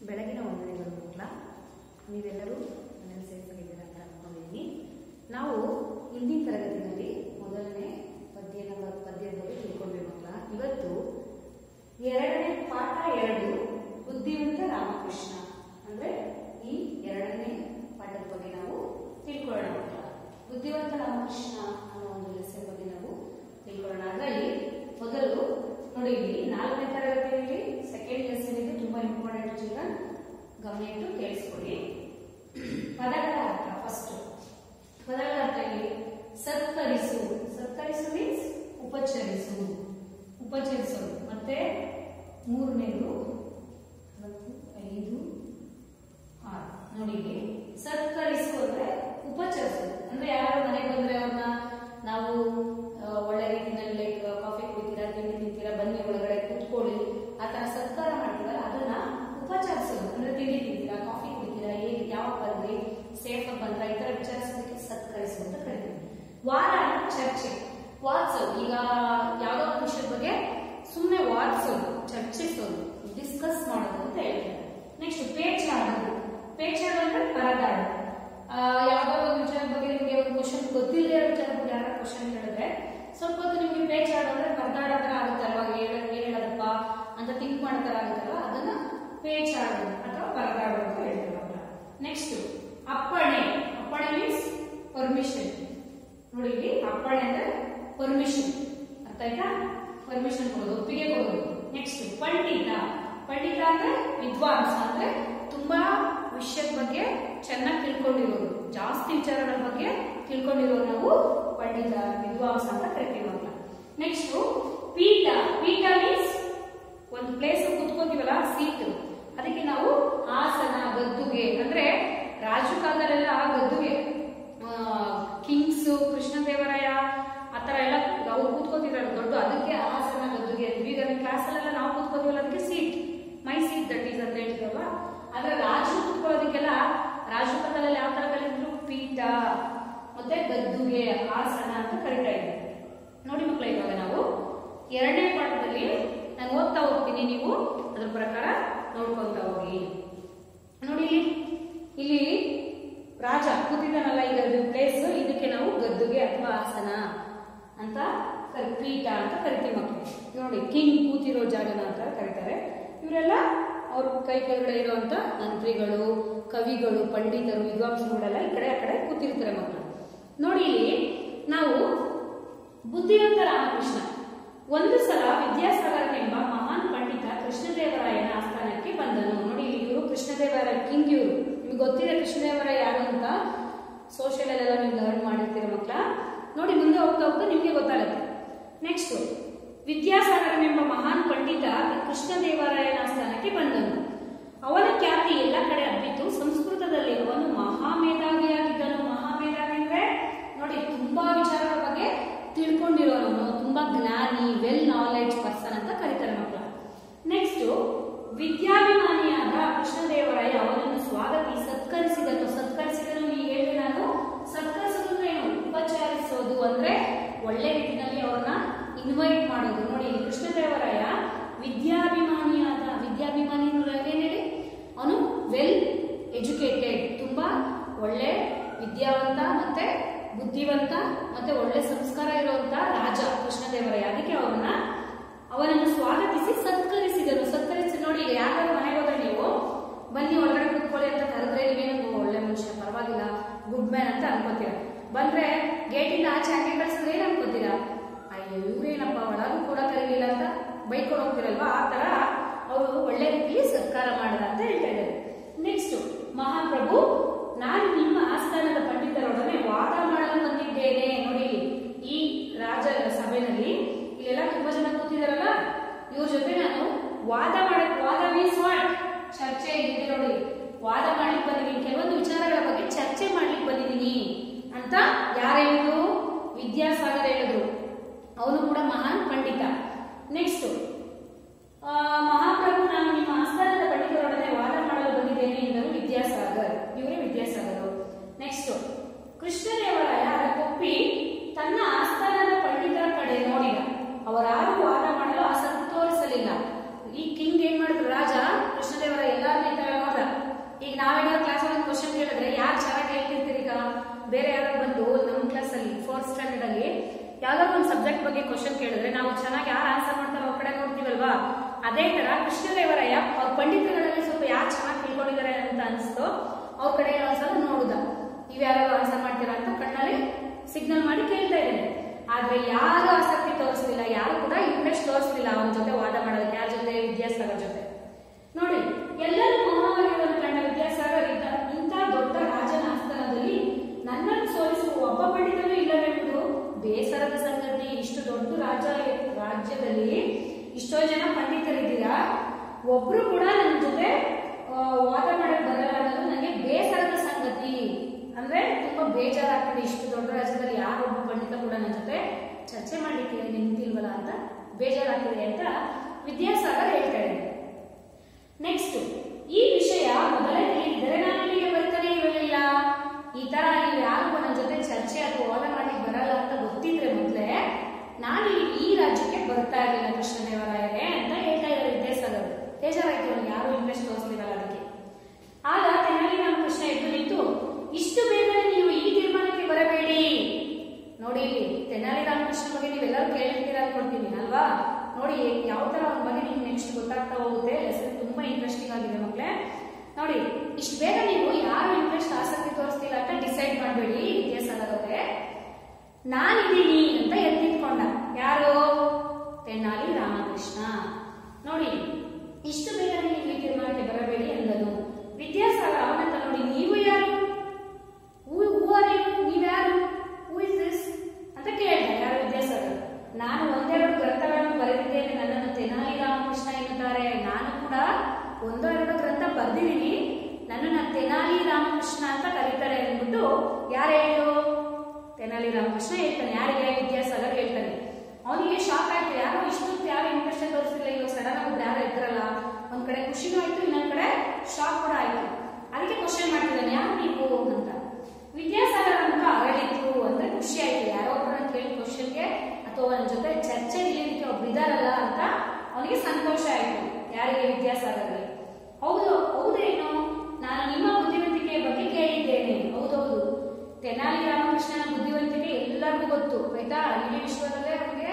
ಬೆಳಗಿನ ವಂದನೆಗಳು ಮಕ್ಕಳ ನೀವೆಲ್ಲರೂ ಮನೇಲಿ ಸೇರಿಕೊಂಡಿದ್ದೀರಾ ಅಂತ ಅನ್ಕೊಂಡಿದ್ದೀನಿ ನಾವು ಹಿಂದಿನ ತರಗತಿಯಲ್ಲಿ ಮೊದಲನೇ ಪದ್ಯದ ಪದ್ಯದ ಬಗ್ಗೆ ತಿಳ್ಕೊಂಡ್ವಿ ಮಕ್ಕಳ ಇವತ್ತು ಎರಡನೇ ಪಾಠ ಎರಡು ಬುದ್ಧಿವಂತ ರಾಮಕೃಷ್ಣ ಅಂದ್ರೆ ಈ ಎರಡನೇ ಪಾಠದ ಬಗ್ಗೆ ನಾವು ತಿಳ್ಕೊಳ್ಳೋಣ ಮಕ್ಕಳ ಬುದ್ಧಿವಂತ ರಾಮಕೃಷ್ಣ ಅನ್ನೋ ಒಂದು ಲೆಸನ್ ಬಗ್ಗೆ ನಾವು ತಿಳ್ಕೊಳ್ಳೋಣ ಅದರಲ್ಲಿ ಮೊದಲು ನೋಡಿ ಇಲ್ಲಿ ನಾಲ್ಕನೇ ತರಗತಿಯಲ್ಲಿ ಸೆಕೆಂಡ್ ಲೆಸನ್ ಇದೆ ತುಂಬಾ ಇಂಪಾರ್ಟೆಂಟ್ ಚಿಲ್ಡ್ರನ್ ಗಮನ ಇಟ್ಟು ಕೇಳಿಸ್ಕೊಳ್ಳಿ ಪದಗಳ ಅರ್ಥ ಫಸ್ಟ್ ಪದಗಳ ಅರ್ಥ ಇಲ್ಲಿ ಸತ್ಕರಿಸು ಸತ್ಕರಿಸು ಮೀನ್ಸ್ ಉಪಚರಿಸು ಉಪಚರಿಸೋದು ಮತ್ತೆ ಮೂರನೇದು ನಾಲ್ಕು, ಐದು ಆರು ನೋಡಿ ಇಲ್ಲಿ ಸತ್ಕರಿಸು ಅಂದ್ರೆ ಉಪಚರಿಸೋದು ಅಂದ್ರೆ ಯಾರು ಮನೆಗೆ ಬಂದ್ರೆ ಅವ್ರನ್ನ ನಾವು ಆ, ಒಳ್ಳೆ ರೀತಿಯಲ್ಲಿ ಲೈಕ್ ಕಾಫಿ ಕುಡಿತೀರಾ ತಿಂಡಿ ತಿಂತೀರಾ ಬನ್ನಿ ಒಳಗಡೆ ಕೂತ್ಕೊಳ್ಳಿ ಆ ತರ ಸತ್ಕಾರ ಮಾಡ್ತೀವಲ್ಲ ಅದನ್ನ ಉಪಚರಿಸೋದು ಅಂದ್ರೆ ತಿಂಡಿ ತಿಂತೀರಾ ಕಾಫಿ ಕುಡಿತೀರಾ ಹೇಗೆ ಯಾವಾಗ ಬಂದ್ರಿ ಸೇಫ್ ಆಗಿ ಬಂದ್ರ ಈ ತರ ವಿಚಾರಿಸೋದಕ್ಕೆ ಸತ್ಕರಿಸು ಅಂತ ಕರಿತೀವಿ ವಾರ ಅಂದ್ರೆ ಚರ್ಚೆ ವಾದಿಸೋದು ಈಗ ಯಾವ್ದೋ ಒಂದು ವಿಷಯದ ಬಗ್ಗೆ ಸುಮ್ಮನೆ ವಾದಿಸೋದು ಚರ್ಚಿಸೋದು ಡಿಸ್ಕಸ್ ಮಾಡೋದು ಅಂತ ಹೇಳ್ತಾರೆ ನೆಕ್ಸ್ಟ್ ಪೇಚಾಡೋದು ಪೇಚಾಡೋದು ಅಂದ್ರೆ ಪರದಾಡು ಆ, ಯಾವ್ದೋ ಒಂದು ವಿಚಾರದ ಬಗ್ಗೆ ನಿಮಗೆ ಒಂದು ಕ್ವಶನ್ ಗೊತ್ತಿಲ್ಲದೆ ಇರೋ ವಿಚಾರದ ಬಗ್ಗೆ ಯಾರೋ ಕ್ವಶನ್ ಕೇಳಿದ್ರೆ ಸ್ವಲ್ಪ ಹೊತ್ತು ನಿಮ್ಗೆ ಪೇಚಾಡೋ ಅಂದ್ರೆ ಪರದಾಡೋ ತರ ಆಗುತ್ತೆ ಅಲ್ವಾ ಹೇಳ ಏನ್ ಹೇಳೋದಪ್ಪ ಅಂತ ಥಿಂಕ್ ಮಾಡೋ ತರ ಆಗುತ್ತಲ್ವಾ ಅದನ್ನ ಪೇಚಾಡೋದು ಅಥವಾ ಪರದಾಡೋದು ಅಂತ ಹೇಳ್ತಾರೆ ನೆಕ್ಸ್ಟ್ ಅಪ್ಪಣೆ ಅಪ್ಪಣೆ ಮೀನ್ಸ್ ಪರ್ಮಿಷನ್ ನೋಡಿ ಇಲ್ಲಿ ಅಪ್ಪಣೆ ಅಂದ್ರೆ ಪರ್ಮಿಷನ್ ಅರ್ಥ ಆಯ್ತಾ ಪರ್ಮಿಷನ್ ಕೊಡೋದು ಒಪ್ಪಿಗೆ ಕೊಡೋದು ನೆಕ್ಸ್ಟ್ ಪಂಡಿತ ಪಂಡಿತ ಅಂದ್ರೆ ವಿದ್ವಾಂಸ ಅಂದ್ರೆ ತುಂಬಾ ವಿಷಯದ ಬಗ್ಗೆ ಚೆನ್ನಾಗಿ ತಿಳ್ಕೊಂಡಿರೋರು ಜಾಸ್ತಿ ವಿಚಾರಗಳ ಬಗ್ಗೆ ತಿಳ್ಕೊಂಡಿರೋರು ನಾವು ಪಂಡಿತ ವಿದ್ವಾಂಸ ಅಂತ ಕರಿತೀವಿ ಅವ್ರನ್ನ ನೆಕ್ಸ್ಟ್ ಪೀಠ ಪೀಠ ಮೀನ್ಸ್ ಒಂದು ಪ್ಲೇಸ್ ಕೂತ್ಕೋತೀವಲ್ಲ ಸೀಟ್ ಅದಕ್ಕೆ ನಾವು ಆಸನ ಗದ್ದುಗೆ ಅಂದ್ರೆ ರಾಜು ಕಾಲದಲ್ಲೆಲ್ಲ ಗದ್ದುಗೆ ಕಿಂಗ್ಸ್ ಕೃಷ್ಣದೇವರಾಯ ಆತರ ಎಲ್ಲ ಅವ್ರು ಕೂತ್ಕೋತಿದ್ರಲ್ಲ ದೊಡ್ಡ ಅದಕ್ಕೆ ಆಸನ ಗದ್ದುಗೆ ಅಂತೀವಿ ಈಗ ಕ್ಲಾಸ್ ಅಲ್ಲೆಲ್ಲ ನಾವು ಕೂತ್ಕೋತೀವಲ್ಲ ಅದಕ್ಕೆ seat my seat that is ಅಂತ ಹೇಳ್ತೀವಲ್ವಾ ಆದ್ರೆ ರಾಜು ಕೂತ್ಕೊಳ್ಳೋದಕ್ಕೆಲ್ಲ ರಾಜು ಕಾಲದಲ್ಲಿ ಯಾವ ತರ ಕಲಿದ್ರು ಪೀಠ ಮತ್ತೆ ಗದ್ದುಗೆ ಆಸನ ಅಂತ ಕರಿತಾ ಇದ್ದಾರೆ ನೋಡಿ ಮಕ್ಕಳ ಇವಾಗ ನಾವು ಎರಡನೇ ಪಾಠದಲ್ಲಿ ನಾನು ಓದ್ತಾ ಹೋಗ್ತೀನಿ ನೀವು ಅದ್ರ ಪ್ರಕಾರ ನೋಡ್ಕೊಂತ ಹೋಗಿ ನೋಡಿ ಇಲ್ಲಿ ಇಲ್ಲಿ ರಾಜ ಕೂತಿದ್ದಾನಲ್ಲ ಈಗ ಪ್ಲೇಸ್ ಇದಕ್ಕೆ ನಾವು ಗದ್ದುಗೆ ಅಥವಾ ಆಸನ ಅಂತ ಕರಿ- ಪೀಠ ಅಂತ ಕರಿತೀವಿ ಮಕ್ಕಳು ನೋಡಿ ಕಿಂಗ್ ಕೂತಿರೋ ಜಾಗನ ಅಂತ ಕರೀತಾರೆ ಇವರೆಲ್ಲ ಅವ್ರ ಕೈ ಕೆಳಗಡೆ ಇರುವಂತ ಮಂತ್ರಿಗಳು ಕವಿಗಳು ಪಂಡಿತರು ವಿದ್ವಾಂಸಗಳೆಲ್ಲ ಈ ಕಡೆ ಆ ಕಡೆ ಕೂತಿರ್ತಾರೆ ಮಕ್ಕಳು ನೋಡಿ ಇಲ್ಲಿ ನಾವು ಬುದ್ಧಿವಂತ ರಾಮಕೃಷ್ಣ ಒಂದು ಸಲ ವಿದ್ಯಾಸಾಗರನೆಂಬ ಮಹಾನ್ ಪಂಡಿತ ಕೃಷ್ಣದೇವರಾಯನ ಆಸ್ಥಾನಕ್ಕೆ ಬಂದನು ನೋಡಿ ಇಲ್ಲಿ ಇವರು ಕೃಷ್ಣದೇವರಾಯ ಕಿಂಗ್ ಇವರು ನಿಮ್ಗೆ ಗೊತ್ತಿದೆ ಕೃಷ್ಣದೇವರಾಯ ಯಾರು ಅಂತ ಸೋಷಿಯಲ್ ಅಲ್ಲೆಲ್ಲ ನೀವು ಲರ್ನ್ ಮಾಡಿರ್ತೀರ ಮಕ್ಕಳ ನೋಡಿ ಮುಂದೆ ಹೋಗ್ತಾ ಹೋಗ್ತಾ ನಿಮ್ಗೆ ಗೊತ್ತಾಗುತ್ತೆ ನೆಕ್ಸ್ಟ್ ವಿದ್ಯಾಸಾಗರನೆಂಬ ಮಹಾನ್ ಪಂಡಿತ ಕೃಷ್ಣದೇವರಾಯನ ಆಸ್ಥಾನಕ್ಕೆ ಬಂದನು ಅವನ ಖ್ಯಾತಿ ಎಲ್ಲ ಕಡೆ ಹಬ್ಬಿತು ಸಂಸ್ಕೃತದಲ್ಲಿ ಅವನು ಮಹಾಮೇಧಾವಿಯಾಗಿದ್ದನು ಮಹಾಮೇಧಾವಿ ಅಂದ್ರೆ ನೋಡಿ ತುಂಬಾ ವಿಚಾರಗಳ ಬಗ್ಗೆ ತಿಳ್ಕೊಂಡಿರೋನು ತುಂಬಾ ಜ್ಞಾನಿ ವೆಲ್ ನಾಲೆಡ್ಜ್ ಪರ್ಸನ್ ಅಂತ ಕರೀತಾರೆ ಮಕ್ಕಳ ನೆಕ್ಸ್ಟ್ ವಿದ್ಯಾಭಿಮಾನಿಯಾದ ಕೃಷ್ಣದೇವರಾಯ ಅವನನ್ನು ಸ್ವಾಗತಿ ಸತ್ಕರಿಸಿದನು ಸತ್ಕರಿಸಿದನು ಈ ಹೇಳಿ ನಾನು ಸತ್ಕರಿಸೋದು ಅಂದ್ರೆ ಏನು ಉಪಚಾರಿಸೋದು ಅಂದ್ರೆ ಒಳ್ಳೆ ರೀತಿಯಲ್ಲಿ ಅವ್ರನ್ನ ಇನ್ವೈಟ್ ಮಾಡೋದು ನೋಡಿ ಇಲ್ಲಿ ಕೃಷ್ಣದೇವರಾಯ ವಿದ್ಯಾಭಿಮಾನಿಯಾದ ವಿದ್ಯಾಭಿಮಾನಿ ಅಂದ್ರೆ ಏನ್ ಹೇಳಿ ಅವನು ವೆಲ್ ಎಜುಕೇಟೆಡ್ ತುಂಬಾ ಒಳ್ಳೆ ವಿದ್ಯಾವಂತ ಮತ್ತೆ ಬುದ್ಧಿವಂತ ಮತ್ತೆ ಒಳ್ಳೆ ಸಂಸ್ಕಾರ ಇರುವಂತ ರಾಜ ಕೃಷ್ಣದೇವರಾಯ ಅದಕ್ಕೆ ಅವರನ್ನ ಅವನನ್ನು ಸ್ವಾಗತಿಸಿ ಸತ್ಕರಿಸಿದನು ಸತ್ಕರಿಸಿ ನೋಡಿ ಯಾರು ಮನೆಗೆ ಹೋದ್ರೆ ನೀವು ಬನ್ನಿ ಒಳಗಡೆ ಕೂತ್ಕೊಳ್ಳಿ ಅಂತ ಕರೆದ್ರೆ ನೀವೇನು ಒಳ್ಳೆ ಮನುಷ್ಯ ಪರವಾಗಿಲ್ಲ ಗುಡ್ ಮ್ಯಾನ್ ಅಂತ ಅನ್ಕೋತೀರ ಬಂದ್ರೆ ಗೇಟಿಂದ ಆಚೆ ಹಾಕಿ ಕಳ್ಸಿದ್ರೆ ಏನ್ ಅನ್ಕೋತೀರಾ ಅಯ್ಯೋ ಇವ್ರೇನಪ್ಪ ಒಳಗೂ ಕೂಡ ಕರೀಲಿಲ್ಲ ಅಂತ ಬೈಕೊಂಡು ಹೋಗ್ತಿರಲ್ವಾ ಆ ತರ ಅವರು ಒಳ್ಳೆ ರೀತಿಯಲ್ಲಿ ಸತ್ಕಾರ ಮಾಡಿದ ಅಂತ ಹೇಳ್ತಾ ಇದ್ದಾರೆ ನೆಕ್ಸ್ಟ್ ಮಹಾಪ್ರಭು ನಾನು ನಿಮ್ಮ ಆಸ್ಥಾನದ ಪಂಡಿತರೊಡನೆ ವಾದ ಮಾಡಲು ಬಂದಿದ್ದೇನೆ ನೋಡಿ ಈ ರಾಜ ಸಭೆಯಲ್ಲಿ ಇಲ್ಲೆಲ್ಲ ತುಂಬಾ ಜನ ಕೂತಿದಾರಲ್ಲ ಇವ್ರ ಜೊತೆ ನಾನು ವಾದ ಮಾಡಕ್ ವಾದ ಮೀನ್ಸ್ ವಾಟ್ ಚರ್ಚೆ ಇದೆ ನೋಡಿ ವಾದ ಮಾಡ್ಲಿಕ್ಕೆ ಬಂದಿದ್ದೀನಿ ಕೆಲವೊಂದು ವಿಚಾರಗಳ ಬಗ್ಗೆ ಚರ್ಚೆ ಮಾಡ್ಲಿಕ್ಕೆ ಬಂದಿದ್ದೀನಿ ಅಂತ ಯಾರು ಹೇಳಿದ್ರು ವಿದ್ಯಾಸಾಗರ ಹೇಳಿದ್ರು ಅವನು ಕೂಡ ಮಹಾನ್ ಪಂಡಿತ ನೆಕ್ಸ್ಟ್ ಮಹಾಪ್ರಭು ನಾನು ನಿಮ್ಮ ಆಸ್ಥಾನದ ಪಂಡಿತರೊಡನೆ ವಾದ ಮಾಡಲು ಬಂದಿದ್ದೇನೆ ಎಂದರು ವಿದ್ಯಾಸಾಗರ್ ಇವರೇ ವಿದ್ಯಾಸಾಗರ್ ನೆಕ್ಸ್ಟ್ ಕೃಷ್ಣದೇವರಾಯ ಅದಕ್ಕೊಪ್ಪಿ ತನ್ನ ಆಸ್ಥಾನದ ಪಂಡಿತರ ಕಡೆ ನೋಡಿದ ಅವರಾರು ವಾದ ಮಾಡಲು ಆಸಕ್ತಿ ತೋರಿಸಲಿಲ್ಲ ಈ ಕಿಂಗ್ ಏನ್ ಮಾಡಿದ್ರು ರಾಜ ಕೃಷ್ಣದೇವರ ಎಲ್ಲಾರನ್ನ ಈ ತರ ಕೇಳಿದ್ರೆ ನಾವು ಚೆನ್ನಾಗಿ ಯಾರು ಆನ್ಸರ್ ಮಾಡ್ತಾರೋ ಅವ್ರ ಕಡೆ ನೋಡ್ತೀವಲ್ವಾ ಅದೇ ತರ ಕೃಷ್ಣದೇವರಾಯ ಅವ್ರ ಪಂಡಿತರುಗಳಲ್ಲಿ ಸ್ವಲ್ಪ ಯಾರು ಚೆನ್ನಾಗಿ ತಿಳ್ಕೊಂಡಿದ್ದಾರೆ ಅಂತ ಅನ್ಸ್ತು ಅವ್ರ ಕಡೆ ಒಂದ್ಸಲ ನೋಡುದ ನೀವ್ಯಾರು ಆನ್ಸರ್ ಮಾಡ್ತೀರಾ ಅಂತ ಕಣ್ಣಲ್ಲಿ ಸಿಗ್ನಲ್ ಮಾಡಿ ಕೇಳ್ತಾ ಇದ್ದೇನೆ ಆದ್ರೆ ಯಾರು ಆಸಕ್ತಿ ತೋರಿಸಲಿಲ್ಲ ಯಾರು ಕೂಡ ಇಂಟ್ರೆಸ್ಟ್ ತೋರಿಸಲಿಲ್ಲ ಅವನ ಜೊತೆ ವಾದ ಮಾಡೋದಕ್ಕೆ ಯಾರ ಜೊತೆ ವಿದ್ಯಾಸಾಗರ್ ಜೊತೆ ನೋಡಿ ಎಲ್ಲರೂ ಮೌನವಾಗಿರುವುದನ್ನು ಕಂಡ ವಿದ್ಯಾಸಾಗರ್ ಇದ್ದ ಇಂಥ ದೊಡ್ಡ ರಾಜನ ಆಸ್ಥಾನದಲ್ಲಿ ನನ್ನನ್ನು ಸೋಲಿಸುವ ಒಬ್ಬ ಪಂಡಿತನೂ ಇಲ್ಲವೆಂಬುದು ಬೇಸರದ ಸಂಗತಿ ಇಷ್ಟು ದೊಡ್ಡ ರಾಜ ರಾಜ್ಯದಲ್ಲಿ ಇಷ್ಟೋ ಜನ ಪಂಡಿತರಿದ್ದೀರಾ ಒಬ್ರು ಕೂಡ ನನ್ನ ಜೊತೆ ಆ, ವಾದ ಮಾಡಕ್ ಬರಲ್ಲ ಅನ್ನೋದು ನನಗೆ ಬೇಸರದ ಸಂಗತಿ ಅಂದ್ರೆ ತುಂಬಾ ಬೇಜಾರಾಗ್ತದೆ ಇಷ್ಟು ದೊಡ್ಡ ರಾಜ್ಯದಲ್ಲಿ ಯಾರೊಬ್ಬ ಪಂಡಿತ ಕೂಡ ನನ್ನ ಜೊತೆ ಚರ್ಚೆ ಮಾಡ್ಲಿಕ್ಕೆ ನಿಂತಿಲ್ವಲ್ಲ ಅಂತ ಬೇಜಾರಾಗ್ತಿದೆ ಅಂತ ವಿದ್ಯಾಸಾಗರ್ ಹೇಳ್ತಾ ಇದ್ದಾರೆ ನೆಕ್ಸ್ಟ್ ಈ ವಿಷಯ ಮೊದಲೇ ತಿಳಿದಿದ್ದರೆ ನಾನು ಇಲ್ಲಿಗೆ ಬರ್ತಾನೆ ಇರಲಿಲ್ಲ ಈ ತರ ನೀವು ಯಾರು ನನ್ನ ಜೊತೆ ಚರ್ಚೆ ಅಥವಾ ವಾದ ಮಾಡ್ಲಿಕ್ಕೆ ಬರಲ್ಲ ಅಂತ ಗೊತ್ತಿದ್ರೆ ಮೊದಲೇ ನಾನು ಈ- ಈ ರಾಜ್ಯಕ್ಕೆ ಬರ್ತಾ ಇರಲಿಲ್ಲ ಕೃಷ್ಣದೇವರಾಯರೇ ಅಂತ ಹೇಳ್ತಾ ಇದ್ದಾರೆ ವಿದ್ಯಾಸಾಗರ್ ಬೇಜಾರಾಯ್ತು ಅವ್ನಿಗೆ ಯಾರು ಇಂಟ್ರೆಸ್ಟ್ ತೋರಿಸ್ಲಿಲ್ಲ ಅದಕ್ಕೆ ಆಗ ತೆನಾಲಿ ರಾಮಕೃಷ್ಣ ಎದ್ದು ನಿಂತು ಇಷ್ಟು ಬೇಗನೆ ನೀವು ಈ ತೀರ್ಮಾನಕ್ಕೆ ಬರಬೇಡಿ ನೋಡಿ ಇಲ್ಲಿ ತೆನಾಲಿ ರಾಮಕೃಷ್ಣ ಬಗ್ಗೆ ನೀವೆಲ್ಲರೂ ಕೇಳಿರ್ತೀರ ಅನ್ಕೊಳ್ತೀನಿ ಅಲ್ವಾ ನೋಡಿ ಯಾವ ತರ ಅವನ ಬಗ್ಗೆ ನಿಮ್ಗೆ ನೆಕ್ಸ್ಟ್ ಗೊತ್ತಾಗ್ತಾ ಹೋಗುತ್ತೆ ಲೆಸನ್ ತುಂಬಾ ಇಂಟ್ರೆಸ್ಟಿಂಗ್ ಆಗಿದೆ ಮಕ್ಕಳೇ ನೋಡಿ ಇಷ್ಟು ಬೇಗ ನೀವು ಯಾರು ಇಂಟ್ರೆಸ್ಟ್ ಆಸಕ್ತಿ ತೋರಿಸ್ತಿಲ್ಲ ಅಂತ ಡಿಸೈಡ್ ಮಾಡಬೇಡಿ ವಿದ್ಯಾಸಾಗರ್ ಅವರೇ ನಾನಿದ್ದೀನಿ ಅಂತ ಎತ್ತಿಟ್ಕೊಂಡ ಯಾರು ತೆನಾಲಿ ರಾಮಕೃಷ್ಣ ನೋಡಿ ಇಷ್ಟು ಬೇಗ ನೀವು ಈ ತೀರ್ಮಾನಕ್ಕೆ ಬರಬೇಡಿ ಎಂದನು ವಿದ್ಯಾಸಾಗರ್ ಅವನಂತ ನೋಡಿ ನೀವು ಯಾರು ಹೂ ಆರ್ ಯು ನೀವ್ಯಾರು ಹೂ ಇಸ್ ದಿಸ್ ಅಂತ ಕೇಳಿದ ಯಾರು ವಿದ್ಯಾಸಾಗರ್ ನಾನು ಒಂದೆರಡು ಗ್ರಂಥಗಳನ್ನು ಬರೆದಿದ್ದೇನೆ ನನ್ನನ್ನು ತೆನಾಲಿ ರಾಮಕೃಷ್ಣ ಎನ್ನುತ್ತಾರೆ ನಾನು ಕೂಡ ಒಂದೋ ಎರಡು ಗ್ರಂಥ ಬರೆದಿದ್ದೀನಿ ನನ್ನನ್ನು ತೆನಾಲಿ ರಾಮಕೃಷ್ಣ ಅಂತ ಕರೀತಾರೆ ಅಂದ್ಬಿಟ್ಟು ಯಾರು ಹೇಳು ತೆನಾಲಿ ರಾಮಕೃಷ್ಣ ಹೇಳ್ತಾನೆ ಯಾರಿಗೆ ವಿದ್ಯಾಸಾಗರ್ ಹೇಳ್ತಾನೆ ಅವನಿಗೆ ಶಾಕ್ ಆಯ್ತು ಯಾರು ಇಷ್ಟೊತ್ತು ಯಾರು ಇಂಟ್ರೆಸ್ಟ್ ತೋರಿಸಿಲ್ಲ ಇವಾಗ ಸಡನ್ ಆಗಿ ಯಾರು ಇದ್ರಲ್ಲ ಒಂದ್ ಕಡೆ ಖುಷಿನೂ ಆಯ್ತು ಇನ್ನೊಂದ್ ಕಡೆ ಶಾಕ್ ಕೂಡ ಆಯ್ತು ಅದಕ್ಕೆ ಕ್ವಶನ್ ಮಾಡ್ತಿದ್ದಾನೆ ಯಾರು ನೀವು ಅಂತ ವಿದ್ಯಾಸಾಗರ ಅಂತ ಅರಳಿತು ಅಂದ್ರೆ ಖುಷಿ ಆಯ್ತು ಯಾರೋ ಒಬ್ಬರನ್ನ ಕೇಳಿ ಕ್ವಶನ್ಗೆ ಅಥವಾ ಅವನ ಜೊತೆ ಚರ್ಚೆ ಇಳಿಯೋದಕ್ಕೆ ಒಬ್ರು ಇದಾರಲ್ಲ ಅಂತ ಅವನಿಗೆ ಸಂತೋಷ ಆಯ್ತು ಯಾರಿಗೆ ವಿದ್ಯಾಸಾಗರ್ಗೆ ಹೌದು ಹೌದೇನು ನಾನು ನಿಮ್ಮ ಬುದ್ಧಿವಂತಿಕೆಯ ಬಗ್ಗೆ ಕೇಳಿದ್ದೇನೆ ಹೌದೌದು ತೆನಾಲಿ ರಾಮಕೃಷ್ಣನ ಬುದ್ಧಿವಂತಿಕೆ ಎಲ್ಲರಿಗೂ ಗೊತ್ತು ಆಯ್ತಾ ಇಡೀ ವಿಶ್ವದಲ್ಲೇ ಅವನಿಗೆ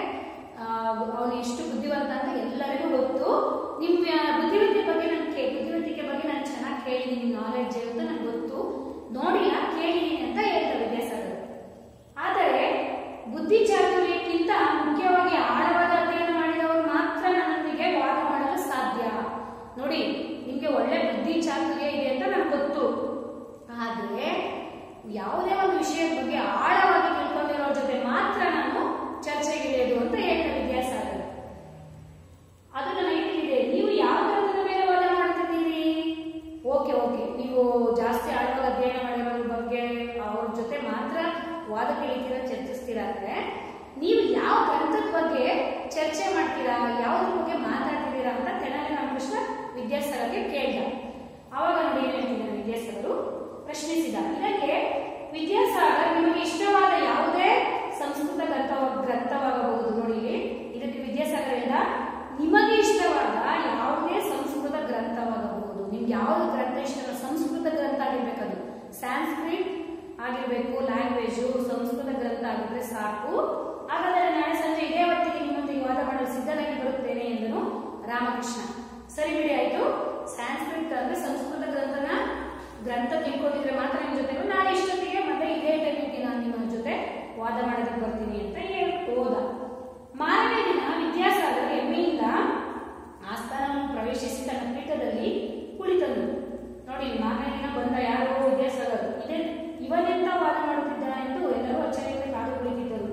ಅವನು ಎಷ್ಟು ಬುದ್ಧಿವಂತ ಅಂತ ಎಲ್ಲರಿಗೂ ಗೊತ್ತು ನಿಮ್ಮ ಬುದ್ಧಿವಂತಿಕೆ ಬಗ್ಗೆ ನನಗೆ ಬುದ್ಧಿವಂತಿಕೆ ಬಗ್ಗೆ ನಾನು ಚೆನ್ನಾಗಿ ಕೇಳಿದ್ದೀನಿ ನಾಲೆಡ್ಜ್ ಅಂತ ನನಗೆ ಗೊತ್ತು ನೋಡಿಲ್ಲ ಕೇಳಿದ್ದೀನಿ ಅಂತ ಹೇಳ್ತಾರೆ ವಿದ್ಯಾಸಾಗರ್ ಆದರೆ ಬುದ್ಧಿ ಚಾತುರ್ಯಕ್ಕಿಂತ ಮುಖ್ಯವಾಗಿ ಆಳವಾದ ಅಧ್ಯಯನ ಮಾಡಿದವರು ಮಾತ್ರ ನನ್ನೊಂದಿಗೆ ವಾದ ಮಾಡಲು ಸಾಧ್ಯ ನೋಡಿ ನಿಮ್ಗೆ ಒಳ್ಳೆ ಬುದ್ಧಿ ಚಾತುರ್ಯ ಇದೆ ಅಂತ ನನಗೆ ಗೊತ್ತು ಆದ್ರೆ ಯಾವುದೇ ಒಂದು ವಿಷಯದ ಬಗ್ಗೆ ಆಳವಾಗಿ ತಿಳ್ಕೊಂಡಿರೋ ಜೊತೆ ಮಾತ್ರ ನಾನು ಚರ್ಚೆಗಿಳಿಯೋದು ಅಂತ ಹೇಳ್ತಾರೆ ವಿದ್ಯಾಸಾಗರ್ ಅದು ನನಗೆ ತಿಳಿದಿದೆ ನೀವು ಯಾವ ಗ್ರಂಥದ ಮೇಲೆ ವಾದ ಮಾಡ್ತಿದ್ದೀರಿ ಓಕೆ ಓಕೆ ನೀವು ಜಾಸ್ತಿ ಆಳವಾಗಿ ಅಧ್ಯಯನ ಮಾಡಿರೋದ್ರ ಬಗ್ಗೆ ಅವ್ರ ಜೊತೆ ಮಾತ್ರ ವಾದಕ್ಕೆ ಇಳಿತೀರಾ ಚರ್ಚಿಸ್ತೀರಾ ಅಂದ್ರೆ ನೀವು ಯಾವ ಗ್ರಂಥದ ಬಗ್ಗೆ ಚರ್ಚೆ ಮಾಡ್ತೀರಾ ಯಾವ್ದ್ರ ಬಗ್ಗೆ ಮಾತಾಡ್ತಿದ್ದೀರಾ ಅಂತ ತೆನಾಲಿ ರಾಮಕೃಷ್ಣ ವಿದ್ಯಾಸಾಗರ್ಗೆ ಕೇಳಿದ ಅವಾಗ ನೋಡಿ ಏನ್ ಹೇಳ್ತಿದ್ದಾರೆ ವಿದ್ಯಾಸಾಗರು ಪ್ರಶ್ನಿಸಿದ ಇದಕ್ಕೆ ವಿದ್ಯಾಸಾಗರ್ ನಿಮಗೆ ಇಷ್ಟವಾದ ಯಾವುದೇ ಸಂಸ್ಕೃತ ಗ್ರಂಥ ಗ್ರಂಥವಾಗಬಹುದು ನೋಡಿ ಇಲ್ಲಿ ಇದಕ್ಕೆ ವಿದ್ಯಾಸಾಗರ್ ಹೇಳಿದ ನಿಮಗೆ ಇಷ್ಟವಾದ ಯಾವುದೇ ಸಂಸ್ಕೃತ ಗ್ರಂಥವಾಗಬಹುದು ನಿಮ್ಗೆ ಯಾವ್ದು ಗ್ರಂಥ ಇಷ್ಟ ಸಂಸ್ಕೃತ ಗ್ರಂಥ ಆಗಿರ್ಬೇಕದು ಸ್ಯಾನ್ಸ್ಕ್ರಿಟ್ ಆಗಿರ್ಬೇಕು ಲ್ಯಾಂಗ್ವೇಜು ಸಂಸ್ಕೃತ ಗ್ರಂಥ ಆಗಿದ್ರೆ ಸಾಕು ಹಾಗಾದರೆ ನಾಳೆ ಸಂಜೆ ಇದೇ ಹೊತ್ತಿಗೆ ನಿಮ್ಮೊಂದಿಗೆ ವಾದ ಮಾಡಲು ಸಿದ್ಧನಾಗಿ ಬರುತ್ತೇನೆ ಎಂದನು ರಾಮಕೃಷ್ಣ ಸರಿ ಬಿಡಿ ಆಯ್ತು ಸ್ಯಾನ್ಸ್ಕ್ರಿಟ್ ಅಂದ್ರೆ ಸಂಸ್ಕೃತ ಗ್ರಂಥನ ಗ್ರಂಥ ತಿಳ್ಕೊಂಡಿದ್ರೆ ಮಾತ್ರ ನಿಮ್ ಜೊತೆ ನಾಳೆ ಇಷ್ಟೊತ್ತಿಗೆ ಮತ್ತೆ ಇದೇ ಟೈಮಿಗೆ ನಾನು ನಿಮ್ಮ ಜೊತೆ ವಾದ ಮಾಡೋದಕ್ಕೆ ಬರ್ತೀನಿ ಅಂತ ಹೇಳಿ ಹೋದ ಮಾರನೇ ದಿನ ವಿದ್ಯಾಸಾಗರ್ ಹೆಮ್ಮೆಯಿಂದ ಆಸ್ಥಾನವನ್ನು ಪ್ರವೇಶಿಸಿ ತನ್ನ ಪೀಠದಲ್ಲಿ ಕುಳಿತನು ನೋಡಿ ಮಾರನೇ ದಿನ ಬಂದ ಯಾರೋ ವಿದ್ಯಾಸಾಗರ್ ಇದೇ ಇವನೆಂತ ವಾದ ಮಾಡುತ್ತಿದ್ದಾನೆ ಎಂದು ಎಲ್ಲರೂ ಅಚ್ಚರಿಯಿಂದ ಕಾದು ಕುಳಿತಿದ್ದರು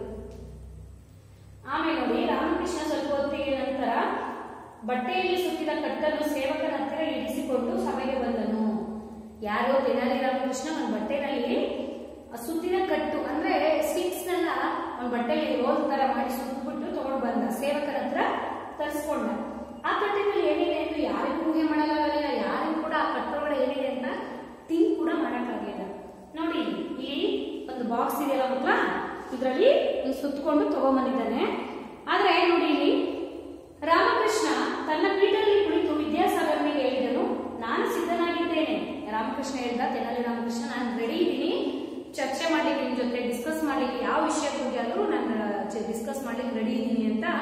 ಆಮೇಲೆ ನೋಡಿ ರಾಮಕೃಷ್ಣ ಸ್ವಲ್ಪ ಹೊತ್ತಿಗೆ ನಂತರ ಬಟ್ಟೆಯಲ್ಲಿ ಸುತ್ತಿದ ಕಟ್ಟನ್ನು ಸೇವಕನ ಹತ್ತಿರ ಇರಿಸಿಕೊಂಡು ಸಭೆಗೆ ಬಂದನು ಯಾರೋ ತೆನಾಲಿ ರಾಮಕೃಷ್ಣ ಒಂದು ಬಟ್ಟೆನಲ್ಲಿ ಆ ಸುತ್ತಿನ ಕಟ್ಟು ಅಂದ್ರೆ ಸ್ಟಿಕ್ಸ್ ನೆಲ್ಲ ಒಂದು ಬಟ್ಟೆಯಲ್ಲಿ ರೋಲ್ ತರ ಮಾಡಿ ಸುತ್ತಬಿಟ್ಟು ತಗೊಂಡು ಬಂದ ಸೇವಕನ ಹತ್ರ ತರಿಸ್ಕೊಂಡ ಆ ಕಟ್ಟಿನಲ್ಲಿ ಏನಿದೆ ಎಂದು ಯಾರಿಗೂ ಊಹೆ ಮಾಡಲಾಗಲಿಲ್ಲ ಯಾರಿಗೂ ಕೂಡ ಆ ಕಟ್ಟೊಳಗಡೆ ಏನಿದೆ ಅಂತ ಥಿಂಕ್ ಕೂಡ ಮಾಡಕ್ಕಾಗಲಿಲ್ಲ ನೋಡಿ ಇಲ್ಲಿ ಒಂದು ಬಾಕ್ಸ್ ಇದೆಯಲ್ಲ ಮಕ್ಕಳ ಇದರಲ್ಲಿ ಸುತ್ತಕೊಂಡು ತಗೊಂಬಂದಿದ್ದಾನೆ ಆದ್ರೆ ನೋಡಿ ಇಲ್ಲಿ ರಾಮಕೃಷ್ಣ ತನ್ನ ಪೀಠದಲ್ಲಿ ಕುಳಿತು ವಿದ್ಯಾಸಾಗರನಿಗೆ ಹೇಳಿದನು ನಾನು ಸಿದ್ಧನಾಗಿದ್ದೇನೆ ರಾಮಕೃಷ್ಣ ಹೇಳ್ದ ತೆನಾಲಿ ರಾಮಕೃಷ್ಣ ನಾನು ರೆಡಿ ಇದ್ದೀನಿ ಚರ್ಚೆ ಮಾಡ್ಲಿಕ್ಕೆ ನಿಮ್ ಜೊತೆ ಡಿಸ್ಕಸ್ ಮಾಡ್ಲಿಕ್ಕೆ ಯಾವ ವಿಷಯ ಬಗ್ಗೆ ಆದ್ರೂ ನಾನು ಡಿಸ್ಕಸ್ ಮಾಡ್ಲಿಕ್ಕೆ ರೆಡಿ ಇದ್ದೀನಿ ಅಂತ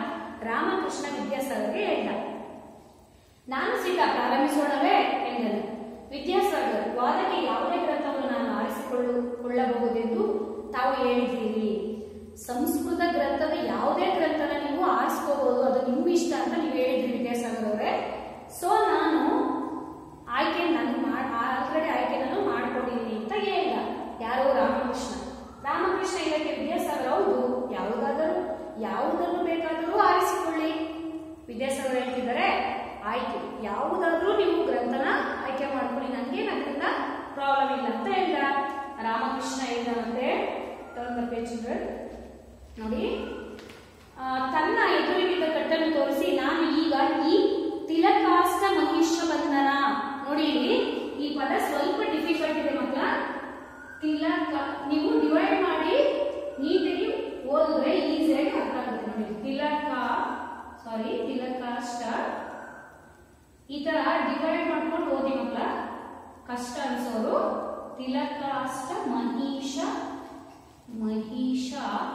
ರಾಮಕೃಷ್ಣ ವಿದ್ಯಾಸಾಗರ್ಗೆ ಹೇಳ್ದ ನಾನು ಸಿದ್ಧ ಪ್ರಾರಂಭಿಸೋಣವೇ ಎಂದನು ವಿದ್ಯಾಸಾಗರ್ ವಾದಕ್ಕೆ ಯಾವುದೇ ಗ್ರಂಥವನ್ನು ನಾನು ಆರಿಸಿಕೊಳ್ಳು ಕೊಳ್ಳಬಹುದೆಂದು ತಾವು ಹೇಳಿದ್ದೀರಿ ಸಂಸ್ಕೃತ ಗ್ರಂಥದ ಯಾವುದೇ ಗ್ರಂಥನ ನೀವು ಆರಿಸ್ಕೋಬಹುದು ಅದು ನಿಮ್ಮ ಇಷ್ಟ ಅಂತ ನೀವು ಹೇಳಿದ್ರಿ ವಿದ್ಯಾಸಾಗರ್ ಅವರೇ ಸೊ ನಾನು ಆಯ್ಕೆ ನಾನು ಆಲ್ರೆಡಿ ಆಯ್ಕೆ ನಾನು ಮಾಡ್ಕೊಂಡಿದ್ದೀನಿ ಅಂತ ಹೇಳಿದ ಯಾರು ರಾಮಕೃಷ್ಣ ರಾಮಕೃಷ್ಣ ಇದಕ್ಕೆ ವಿದ್ಯಾಸಾಗರ್ ಹೌದು ಯಾವುದಾದರೂ ಯಾವುದನ್ನು ಬೇಕಾದರೂ ಆರಿಸಿಕೊಳ್ಳಿ ವಿದ್ಯಾಸಾಗರ್ ಹೇಳ್ತಿದ್ದಾರೆ ಆಯ್ತು ಯಾವುದಾದ್ರೂ ನೀವು ಗ್ರಂಥನ ಆಯ್ಕೆ ಮಾಡ್ಕೊಳ್ಳಿ ನನಗೇನು ಅದರಿಂದ ಪ್ರಾಬ್ಲಮ್ ಇಲ್ಲ ಅಂತ ಹೇಳ್ದ ರಾಮಕೃಷ್ಣ ಹೇಳ್ದ ಮತ್ತೆ ಟರ್ನ್ ದ ಪೇಜ್ ನೋಡಿ ಆ, ತನ್ನ ಎದುರಿಗಿದ್ದ ಕಟ್ಟನ್ನು ತೋರಿಸಿ ನಾನು ಈಗ ಈ ತಿಲಕಾಷ್ಟ ಮಹಿಷ ಬಂಧನ ನೋಡಿ ಇಲ್ಲಿ ಈ ಪದ ಸ್ವಲ್ಪ ಡಿಫಿಕಲ್ಟ್ ಇದೆ ಮಕ್ಕಳ ತಿಲಕ ನೀವು ಡಿವೈಡ್ ಮಾಡಿ ನೀಟಾಗಿ ಓದಿದ್ರೆ ಈಸಿಯಾಗಿ ಅರ್ಥ ಆಗುತ್ತೆ ನೋಡಿ ತಿಲಕ ಸಾರಿ ತಿಲಕಾಷ್ಟ ಈ ತರ ಡಿವೈಡ್ ಮಾಡ್ಕೊಂಡು ಓದಿ ಮಕ್ಕಳ ಕಷ್ಟ ಅನ್ಸೋರು ತಿಲಕಾಷ್ಟ ಮಹಿಷ ಮಹಿಷ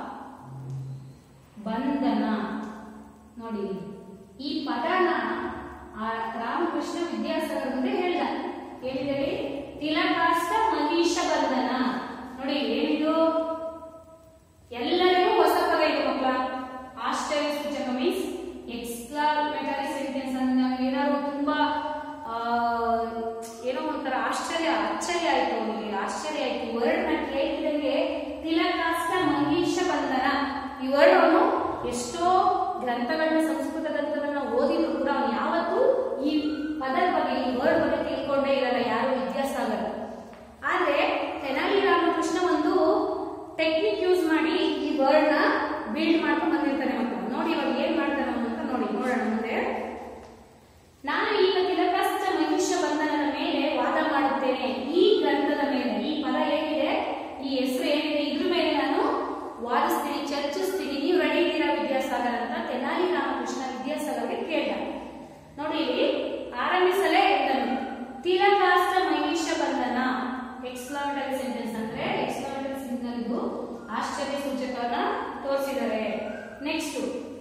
ಬಂಧನ ನೋಡಿ ಈ ಪದನ ಆ ರಾಮಕೃಷ್ಣ ವಿದ್ಯಾಸಾಗರ್ ಮುಂದೆ ಹೇಳ್ದ ಹೇಳಿದರೆ ತಿಲಕಾಷ್ಟ ಮಹಿಷ ಬಂಧನ ನೋಡಿ ಏನಿದು ಎಲ್ಲರಿಗೂ ಹೊಸ ಪದ ಇದು ಮಕ್ಕಳ ಆಶ್ಚರ್ಯ ಸೂಚಕ ಮೀನ್ಸ್ ಎಕ್ಸ್ಕ್ಲಾಮೇಟರಿ ಸೆಂಟೆನ್ಸ್ ಅಂದ್ರೆ ನಮ್ಗೆ ಏನಾದ್ರು ತುಂಬಾ ಆ, ಏನೋ ಒಂಥರ ಆಶ್ಚರ್ಯ ಆಶ್ಚರ್ಯ ಆಯ್ತು ಅವನಿಗೆ ಆಶ್ಚರ್ಯ ಆಯ್ತು ವರ್ಡ್ ನ ಕೇಳಿದಂಗೆ ತಿಲಕಾಷ್ಟ ಮಹಿಷ ಬಂಧನ ಈ ವರ್ಡ್ ಅವನು ಎಷ್ಟೋ ಗ್ರಂಥಗಳನ್ನ ಸಂಸ್ಕೃತ ಗ್ರಂಥಗಳನ್ನ ಓದಿದ್ರು ಕೂಡ ಅವನು ಯಾವತ್ತೂ ಈ ಪದದ ಬಗ್ಗೆ ಈ ವರ್ಡ್ ಬಗ್ಗೆ ತಿಳ್ಕೊಂಡೇ ಇರಲ್ಲ ಯಾರು ವಿದ್ಯಾಸಾಗರ್ ಆದ್ರೆ ತೆನಾಲಿ ರಾಮಕೃಷ್ಣ ಒಂದು ಟೆಕ್ನಿಕ್ ಯೂಸ್ ಮಾಡಿ ಈ ವರ್ಡ್ ನ ಬಿಲ್ಡ್ ಮಾಡ್ಕೊಂಡು ಬಂದಿರ್ತಾನೆ ಮಕ್ಕಳು ನೋಡಿ ಇವಾಗ ಏನ್ ಮಾಡ್ತಾನೆ ಅವ್ನು ಅಂತ ನೋಡಿ ನೋಡೋಣ ಮುಂದೆ ನಾನು ಈಗ ತಿಲಕಾಸ್ತ ಮನುಷ್ಯ ಬಂಧನದ ಮೇಲೆ ವಾದ ಮಾಡುತ್ತೇನೆ ಈ ಗ್ರಂಥದ ಮೇಲೆ ಈ ಪದ ಏನಿದೆ ಈ ಹೆಸರು ಏನಿದೆ ಇದ್ರ ಮೇಲೆ ನಾನು ವಾದಿಸ್ತೀನಿ ಚರ್ಚಿಸ್ತೀನಿ ನೀವು ರೆಡಿ ಇದ್ದೀರಾ ವಿದ್ಯಾಸಾಗರ್ ಅಂತ ತೆನಾಲಿ ರಾಮಕೃಷ್ಣ ವಿದ್ಯಾಸಾಗರ್ಗೆ ಕೇಳ್ದ ನೋಡಿ ಇಲ್ಲಿ ಆರಂಭಿಸಲೇ ಎಂದನು ತಿಲಕಾಸ್ತ ಮಹಿಷ ಬಂಧನ ಎಕ್ಸ್ಲಾಮೇಟರಿ ಸೆಂಟೆನ್ಸ್ ಅಂದ್ರೆ ಎಕ್ಸ್ಲಾಮೇಟರಿ ಸಿಗ್ನಲ್ ಇದು ಆಶ್ಚರ್ಯ ಸೂಚಕನ ತೋರಿಸಿದ್ದಾರೆ ನೆಕ್ಸ್ಟ್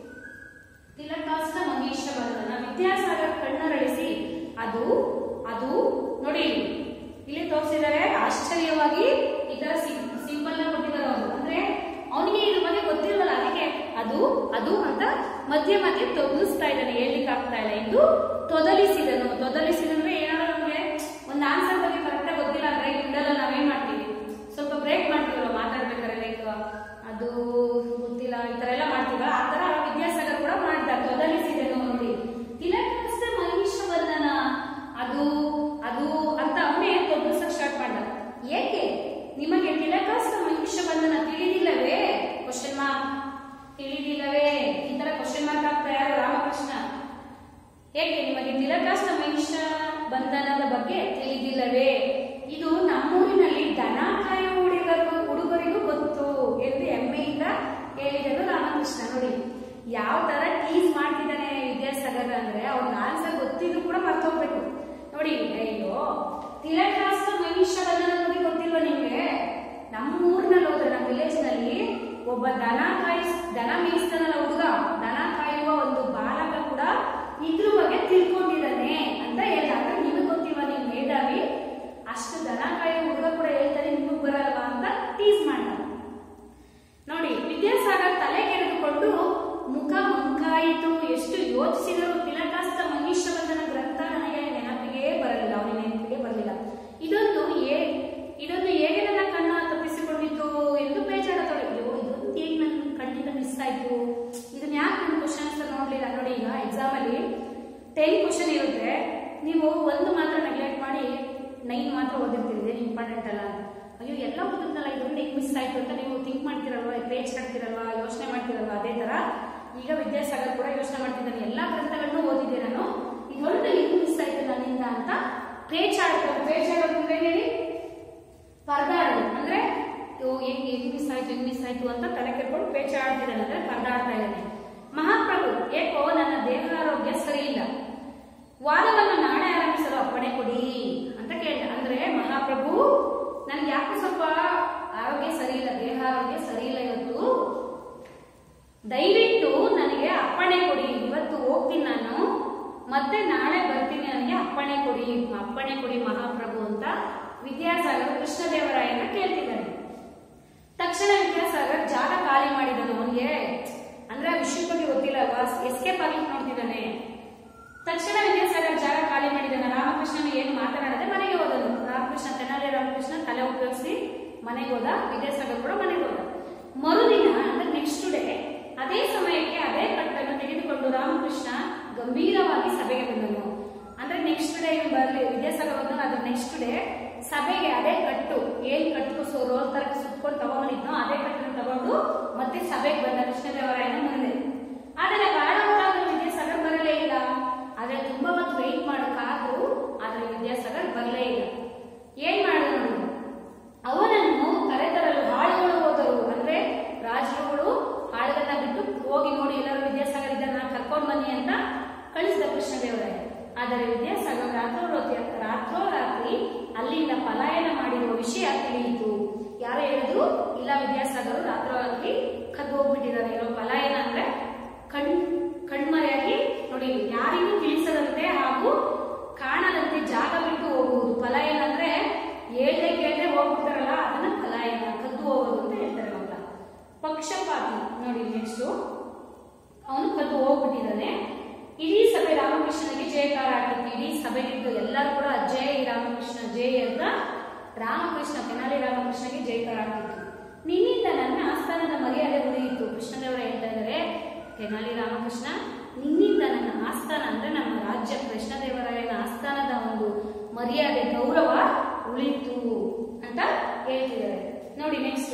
ತಿಲಕಾಸ್ತ ಮಹೇಶ ಬಂಧನ ವಿದ್ಯಾಸಾಗರ್ ಕಣ್ಣರಳಿಸಿ ಅದು ಅದು ನೋಡಿ ಇಲ್ಲಿ. ಇಲ್ಲಿ ತೋರಿಸಿದ್ದಾರೆ ಆಶ್ಚರ್ಯವಾಗಿ ಈ ತರ ಸಿಂಬಲ್ ನ ಕೊಟ್ಟಿದ್ದಾರೆ ಅವರು ಅಂದ್ರೆ ಅವನಿಗೆ ಇದ್ರ ಬಗ್ಗೆ ಗೊತ್ತಿರಲ್ಲ ಅದಕ್ಕೆ ಅದು ಅದು ಅಂತ ಮಧ್ಯೆ ಮಧ್ಯೆ ತೊದಲಿಸ್ತಾ ಇದ್ದಾನೆ ಹೇಳ್ಲಿಕ್ಕೆ ಆಗ್ತಾ ಇಲ್ಲ ಎಂದು ತೊದಲಿಸಿದನು ತೊದಲಿಸಿದಂದ್ರೆ ಏನಾದ್ರು ನಮ್ಗೆ ಒಂದು ಆನ್ಸರ್ ಬಗ್ಗೆ ಕರೆಕ್ಟಾಗಿ ಗೊತ್ತಿಲ್ಲ ಅಂದ್ರೆ ಇದೆಲ್ಲ ನಾವೇನ್ ಮಾಡ್ತೀವಿ ಸ್ವಲ್ಪ ಬ್ರೇಕ್ ಮಾಡ್ತೀವಲ್ಲ ಮಾತಾಡ್ಬೇಕಾದ್ರೆ ಲೈಕ್ ಅದು ಗೊತ್ತಿಲ್ಲ ಈ ತರ ಎಲ್ಲ ಮಾಡ್ತೀವಲ್ಲ ಆ ತರ ವಿದ್ಯಾಸಾಗರ್ ಕೂಡ ಮಾಡ್ದ ತೊದಲಿಸಿದನು ನೋಡಿ ತಿಲಕಸ್ತ ಮಹಿಷ ಬಂಧನ ಅದು ಅದು ಅಂತ ಅವನೇ ತೊದಲಿಸಕ್ ಸ್ಟಾರ್ಟ್ ಮಾಡ್ದ ಏಕೆ ನಿಮಗೆ ತಿಲಕಾಸ್ತ ಮಹಿಷ ಬಂಧನ ತಿಳಿದಿಲ್ಲವೇ ಕ್ವಶನ್ ಮಾರ್ಕ್ ತಿಳಿದಿಲ್ಲವೇ ಈ ತರ ಕ್ವಶನ್ ಮಾರ್ಕ್ ಆಗ್ತಾ ಯಾರು ರಾಮಕೃಷ್ಣ ಏಕೆ ನಿಮಗೆ ತಿಲಕಾಷ್ಟ ಮಹಿಷ ಬಂಧನದ ಬಗ್ಗೆ ತಿಳಿದಿಲ್ಲವೇ ಇದು ನಮ್ಮೂರಿನಲ್ಲಿ ದನ ಕಾಯುವ ಹುಡುಗರು ಹುಡುಗರಿಗೂ ಗೊತ್ತು ಎಂದು ಹೆಮ್ಮೆಯಿಂದ ಹೇಳಿದನು ರಾಮಕೃಷ್ಣ ನೋಡಿ ಯಾವ ತರ ಟೀಸ್ ಮಾಡ್ತಿದ್ದಾನೆ ವಿದ್ಯಾಸಾಗರ್ ಅಂದ್ರೆ ಅವ್ನ ಆನ್ಸರ್ ಗೊತ್ತಿದ್ರು ಕೂಡ ಮರ್ತೋಗ್ಬೇಕು ನೋಡಿ ಅಯ್ಯೋ ತಿಲಕಾಷ್ಟ ಮಹಿಷ ಬಂಧನ ಬಗ್ಗೆ ಗೊತ್ತಿಲ್ವಾ ನಿಮ್ಗೆ ನಮ್ಮ ಊರಿನಲ್ಲಿ ಹೋದ್ರೆ ನಮ್ಮ ವಿಲೇಜ್ ನಲ್ಲಿ ಒಬ್ಬ ದನ ಕಾಯಿಸ್ ದನ ಮೇಯಿಸ್ತಾನಲ್ಲ ಹುಡುಗ ದನ ಕಾಯುವ ಒಂದು ಬಾಲಕ ಕೂಡ ಇದ್ರ ಬಗ್ಗೆ ತಿಳ್ಕೊಂಡಿದ್ದಾನೆ ಅಂತ ಹೇಳ್ದ ಅಂದ್ರೆ ನಿಮಗೆ ಗೊತ್ತಿಲ್ವಾ ನೀವು ಮೇಧಾವಿ ಅಷ್ಟು ದನ ಕಾಯುವ ಹುಡುಗ ಕೂಡ ಹೇಳ್ತಾನೆ ನಿಮಗ್ ಬರಲ್ವಾ ಅಂತ ಟೀಸ್ ಮಾಡ ನೋಡಿ ವಿದ್ಯಾಸಾಗರ್ ತಲೆ ಕೆರೆದುಕೊಂಡು ಮುಖ ಮುಂಕಾಯಿತು ಎಷ್ಟು ಯೋಚಿಸಿದರೂ ತಿಲಕಾಸ್ತ ಮನುಷ್ಯ ಬಂಧನ ಗ್ರಂಥ ನನಗೆ ನೆನಪಿಗೆ ಬರಲಿಲ್ಲ ಅವನ ನೆನಪಿಗೆ ಬರಲಿಲ್ಲ ಇದೊಂದು ಏ ಇದೊಂದು ಹೇಗೆ ನನ್ನ ಕಣ್ಣ ತಪ್ಪಿಸಿಕೊಂಡಿತು ಎಂದು ಬೇಜಾರತೊಡಗಿಯೋ ಇದೊಂದು ಹೇಗೆ ನನ್ನ ಕಣ್ಣಿಂದ ಮಿಸ್ ಆಯ್ತು ಇದನ್ನ ಯಾಕೆ ನಾನು ಕ್ವಶನ್ ಆನ್ಸರ್ ನೋಡ್ಲಿಲ್ಲ ನೋಡಿ ಈಗ ಎಕ್ಸಾಮ್ ಅಲ್ಲಿ ಟೆನ್ ಕ್ವಶನ್ ಇರುತ್ತೆ ನೀವು ಒಂದು ಮಾತ್ರ ನೆಗ್ಲೆಕ್ಟ್ ಮಾಡಿ ನೈನ್ ಮಾತ್ರ ಓದಿರ್ತೀರಿ ಇದೇನು ಇಂಪಾರ್ಟೆಂಟ್ ಅಲ್ಲ ಅಂತ ಅಯ್ಯೋ ಎಲ್ಲ ಓದಿದ್ನಲ್ಲ ಇದೊಂದು ಹೇಗೆ ಮಿಸ್ ಆಯ್ತು ಅಂತ ನೀವು ಥಿಂಕ್ ಮಾಡ್ತಿರಲ್ವಾ ಪೇಜ್ ಕಟ್ತಿರಲ್ವಾ ಯೋಚನೆ ಮಾಡ್ತಿರಲ್ವಾ ಅದೇ ತರ ಈಗ ವಿದ್ಯಾಸಾಗರ್ ಕೂಡ ಯೋಚನೆ ಮಾಡ್ತಿದ್ದಾನೆ ಎಲ್ಲಾ ಗ್ರಂಥಗಳನ್ನು ಓದಿದ್ದೆ ನಾನು ಇದೊಂದು ಹೇಗೆ ಮಿಸ್ ಆಯ್ತು ನನ್ನಿಂದ ಅಂತ ಪೇಜ್ ಆಡ್ತಾರೆ ಪೇಜ್ ಆಡೋದು ಅಂದ್ರೆ ಹೇಳಿ ಪರದಾಡೋದು ಅಂದ್ರೆ ಇವು ಹೆಂಗ್ ಹೆಂಗ್ ಮಿಸ್ ಆಯ್ತು ಹೆಂಗ್ ಮಿಸ್ ಆಯ್ತು ಅಂತ ತಲೆ ಕೆರ್ಕೊಂಡು ಪೇಚ ಆಡ್ತಿದ್ದಾನೆ ಅಂದ್ರೆ ಪರದಾಡ್ತಾ ಇದ್ದಾನೆ ಮಹಾಪ್ರಭು ಏಕೋ ನನ್ನ ದೇಹ ಆರೋಗ್ಯ ಸರಿ ಇಲ್ಲ ವಾದವನ್ನು ನಾಳೆ ಆರಂಭಿಸಲು ಅಪ್ಪಣೆ ಕೊಡಿ ಅಂತ ಕೇಳಿದ ಅಂದ್ರೆ ಮಹಾಪ್ರಭು ನನ್ಗೆ ಯಾಕೆ ಸ್ವಲ್ಪ ಆರೋಗ್ಯ ಸರಿ ಇಲ್ಲ ದೇಹ ಆರೋಗ್ಯ ಸರಿ ಇಲ್ಲ ಇವತ್ತು ದಯವಿಟ್ಟು ನನಗೆ ಅಪ್ಪಣೆ ಕೊಡಿ ಮತ್ತೆ ನಾಳೆ ಬರ್ತೀನಿ ನನಗೆ ಅಪ್ಪಣೆ ಕೊಡಿ ಅಪ್ಪಣೆ ಕೊಡಿ ಮಹಾಪ್ರಭು ಅಂತ ವಿದ್ಯಾಸಾಗರ್ ಕೃಷ್ಣದೇವರಾಯನ ಕೇಳ್ತಿದ್ದಾನೆ ತಕ್ಷಣ ವಿದ್ಯಾಸಾಗರ್ ಜಾಗ ಖಾಲಿ ಮಾಡಿದನು ಅವನಿಗೆ ಅಂದ್ರೆ ಆ ವಿಷಯದ ಬಗ್ಗೆ ಗೊತ್ತಿಲ್ಲ ಅಲ್ವಾ ಎಸ್ಕೇಪ್ ಆಗ್ಲಿಕ್ಕೆ ನೋಡ್ತಿದ್ದಾನೆ ತಕ್ಷಣ ವಿದ್ಯಾಸಾಗರ್ ಜಾಗ ಖಾಲಿ ಮಾಡಿದನು ರಾಮಕೃಷ್ಣನ ಏನು ಮಾತನಾಡದೆ ಮನೆಗೆ ಹೋದನು ರಾಮಕೃಷ್ಣ ತೆನಾಲಿ ರಾಮಕೃಷ್ಣ ತಲೆ ಉಪಯೋಗಿಸಿ ಮನೆಗೆ ಹೋದ ವಿದ್ಯಾಸಾಗರ್ ಕೂಡ ಮನೆಗೆ ಹೋದ ಮರುದಿನ ಅಂದ್ರೆ ನೆಕ್ಸ್ಟ್ ಡೇ ಅದೇ ಸಮಯಕ್ಕೆ ಅದೇ ಕಟ್ಟನ್ನು ತೆಗೆದುಕೊಂಡು ರಾಮಕೃಷ್ಣ ಗಂಭೀರವಾಗಿ ಸಭೆಗೆ ಬಂದನು ಅಂದ್ರೆ ನೆಕ್ಸ್ಟ್ ಡೇ ಇವನು ಬರಲಿ ವಿದ್ಯಾಸಾಗರ್ ಬಂದನು ಅದ್ರ ನೆಕ್ಸ್ಟ್ ಡೇ ಸಭೆಗೆ ಅದೇ ಕಟ್ಟು ಏನ್ ಕಟ್ಟು ಸೊ ರೋಲ್ ತರ ಸುತ್ಕೊಂಡು ತಗೊಂಡಿದ್ನೋ ಅದೇ ಕಟ್ಟನ್ನು ತಗೊಂಡು ಮತ್ತೆ ಸಭೆಗೆ ಬಂದ ಕೃಷ್ಣದೇವರಾಯನ ಮುಂದೆ ಆದರೆ ಬಹಳ ಹೊತ್ತಾದ್ರೂ ವಿದ್ಯಾಸಾಗರ್ ಬರಲೇ ಇಲ್ಲ ಆದ್ರೆ ತುಂಬಾ ಹೊತ್ತು ವೆಯ್ಟ್ ಮಾಡಕ್ಕಾದ್ರೂ ಆದ್ರೆ ವಿದ್ಯಾಸಾಗರ್ ಬರಲೇ ಇಲ್ಲ ಏನ್ ಮಾಡಿದ್ರು ನೋಡಿ ಅವನನ್ನು ಕರೆತರಲು ಹಾಳುಗಳು ಹೋದರು ಅಂದ್ರೆ ರಾಜರುಗಳು ಹಾಳುಗಳನ್ನ ಬಿಟ್ಟು ಹೋಗಿ ನೋಡಿ ಎಲ್ಲರೂ ವಿದ್ಯಾಸಾಗರ್ ಇದನ್ನ ಕರ್ಕೊಂಡ್ ಬನ್ನಿ ಅಂತ ಕಳಿಸಿದ ಕೃಷ್ಣದೇವರಾಯ ಆದರೆ ವಿದ್ಯಾಸಾಗರ್ ರಾತ್ರೋರಾತ್ರಿ ರಾತ್ರೋರಾತ್ರಿ ಅಲ್ಲಿಂದ ಪಲಾಯನ ಮಾಡಿರುವ ವಿಷಯ ತಿಳಿಯಿತು ಯಾರು ಹೇಳಿದ್ರು ಇಲ್ಲ ವಿದ್ಯಾಸಾಗರ್ ರಾತ್ರೋರಾತ್ರಿ ಕದ್ದು ಹೋಗ್ಬಿಟ್ಟಿದ್ದಾರೆ ಇರೋ ಪಲಾಯನ ಅಂದ್ರೆ ಕಣ್ ಕಣ್ಮರೆಯಾಗಿ ನೋಡಿ ಯಾರಿಗೂ ತಿಳಿಸದಂತೆ ಹಾಗೂ ಕಾಣದಂತೆ ಜಾಗ ಬಿಟ್ಟು ಹೋಗುವುದು ಪಲಾಯನ ಅಂದ್ರೆ ಹೇಳ್ದೆ ಕೇಳ್ದೆ ಹೋಗ್ಬಿಡ್ತಾರಲ್ಲ ಅದನ್ನ ಪಲಾಯನ ಕದ್ದು ಹೋಗೋದು ಅಂತ ಹೇಳ್ತಾರೆ ಮಕ್ಕಳ ಪಕ್ಷಪಾತಿ ನೋಡಿ ನೆಕ್ಸ್ಟ್ ಅವನು ಕದ್ದು ಹೋಗ್ಬಿಟ್ಟಿದ್ದಾನೆ ಇಡೀ ಸಭೆ ರಾಮಕೃಷ್ಣನಿಗೆ ಜಯಕಾರ ಹಾಕಿತ್ತು ಇಡೀ ಸಭೆಗಿದ್ದು ಎಲ್ಲರೂ ಕೂಡ ಜಯ ರಾಮಕೃಷ್ಣ ಜಯ ಅಂತ ರಾಮಕೃಷ್ಣ ತೆನಾಲಿ ರಾಮಕೃಷ್ಣಗೆ ಜಯಕಾರ ಹಾಕಿತ್ತು ನಿನ್ನಿಂದ ನನ್ನ ಆಸ್ಥಾನದ ಮರ್ಯಾದೆ ಉಳಿಯಿತು ಕೃಷ್ಣದೇವರ ಹೇಳ್ತಾ ಇದ್ದಾರೆ ತೆನಾಲಿ ರಾಮಕೃಷ್ಣ ನಿನ್ನಿಂದ ನನ್ನ ಆಸ್ಥಾನ ಅಂದ್ರೆ ನಮ್ಮ ರಾಜ್ಯ ಕೃಷ್ಣದೇವರಾಯನ ಆಸ್ಥಾನದ ಒಂದು ಮರ್ಯಾದೆ ಗೌರವ ಉಳಿತು ಅಂತ ಹೇಳ್ತಿದ್ದಾರೆ ನೋಡಿ ನೆಕ್ಸ್ಟ್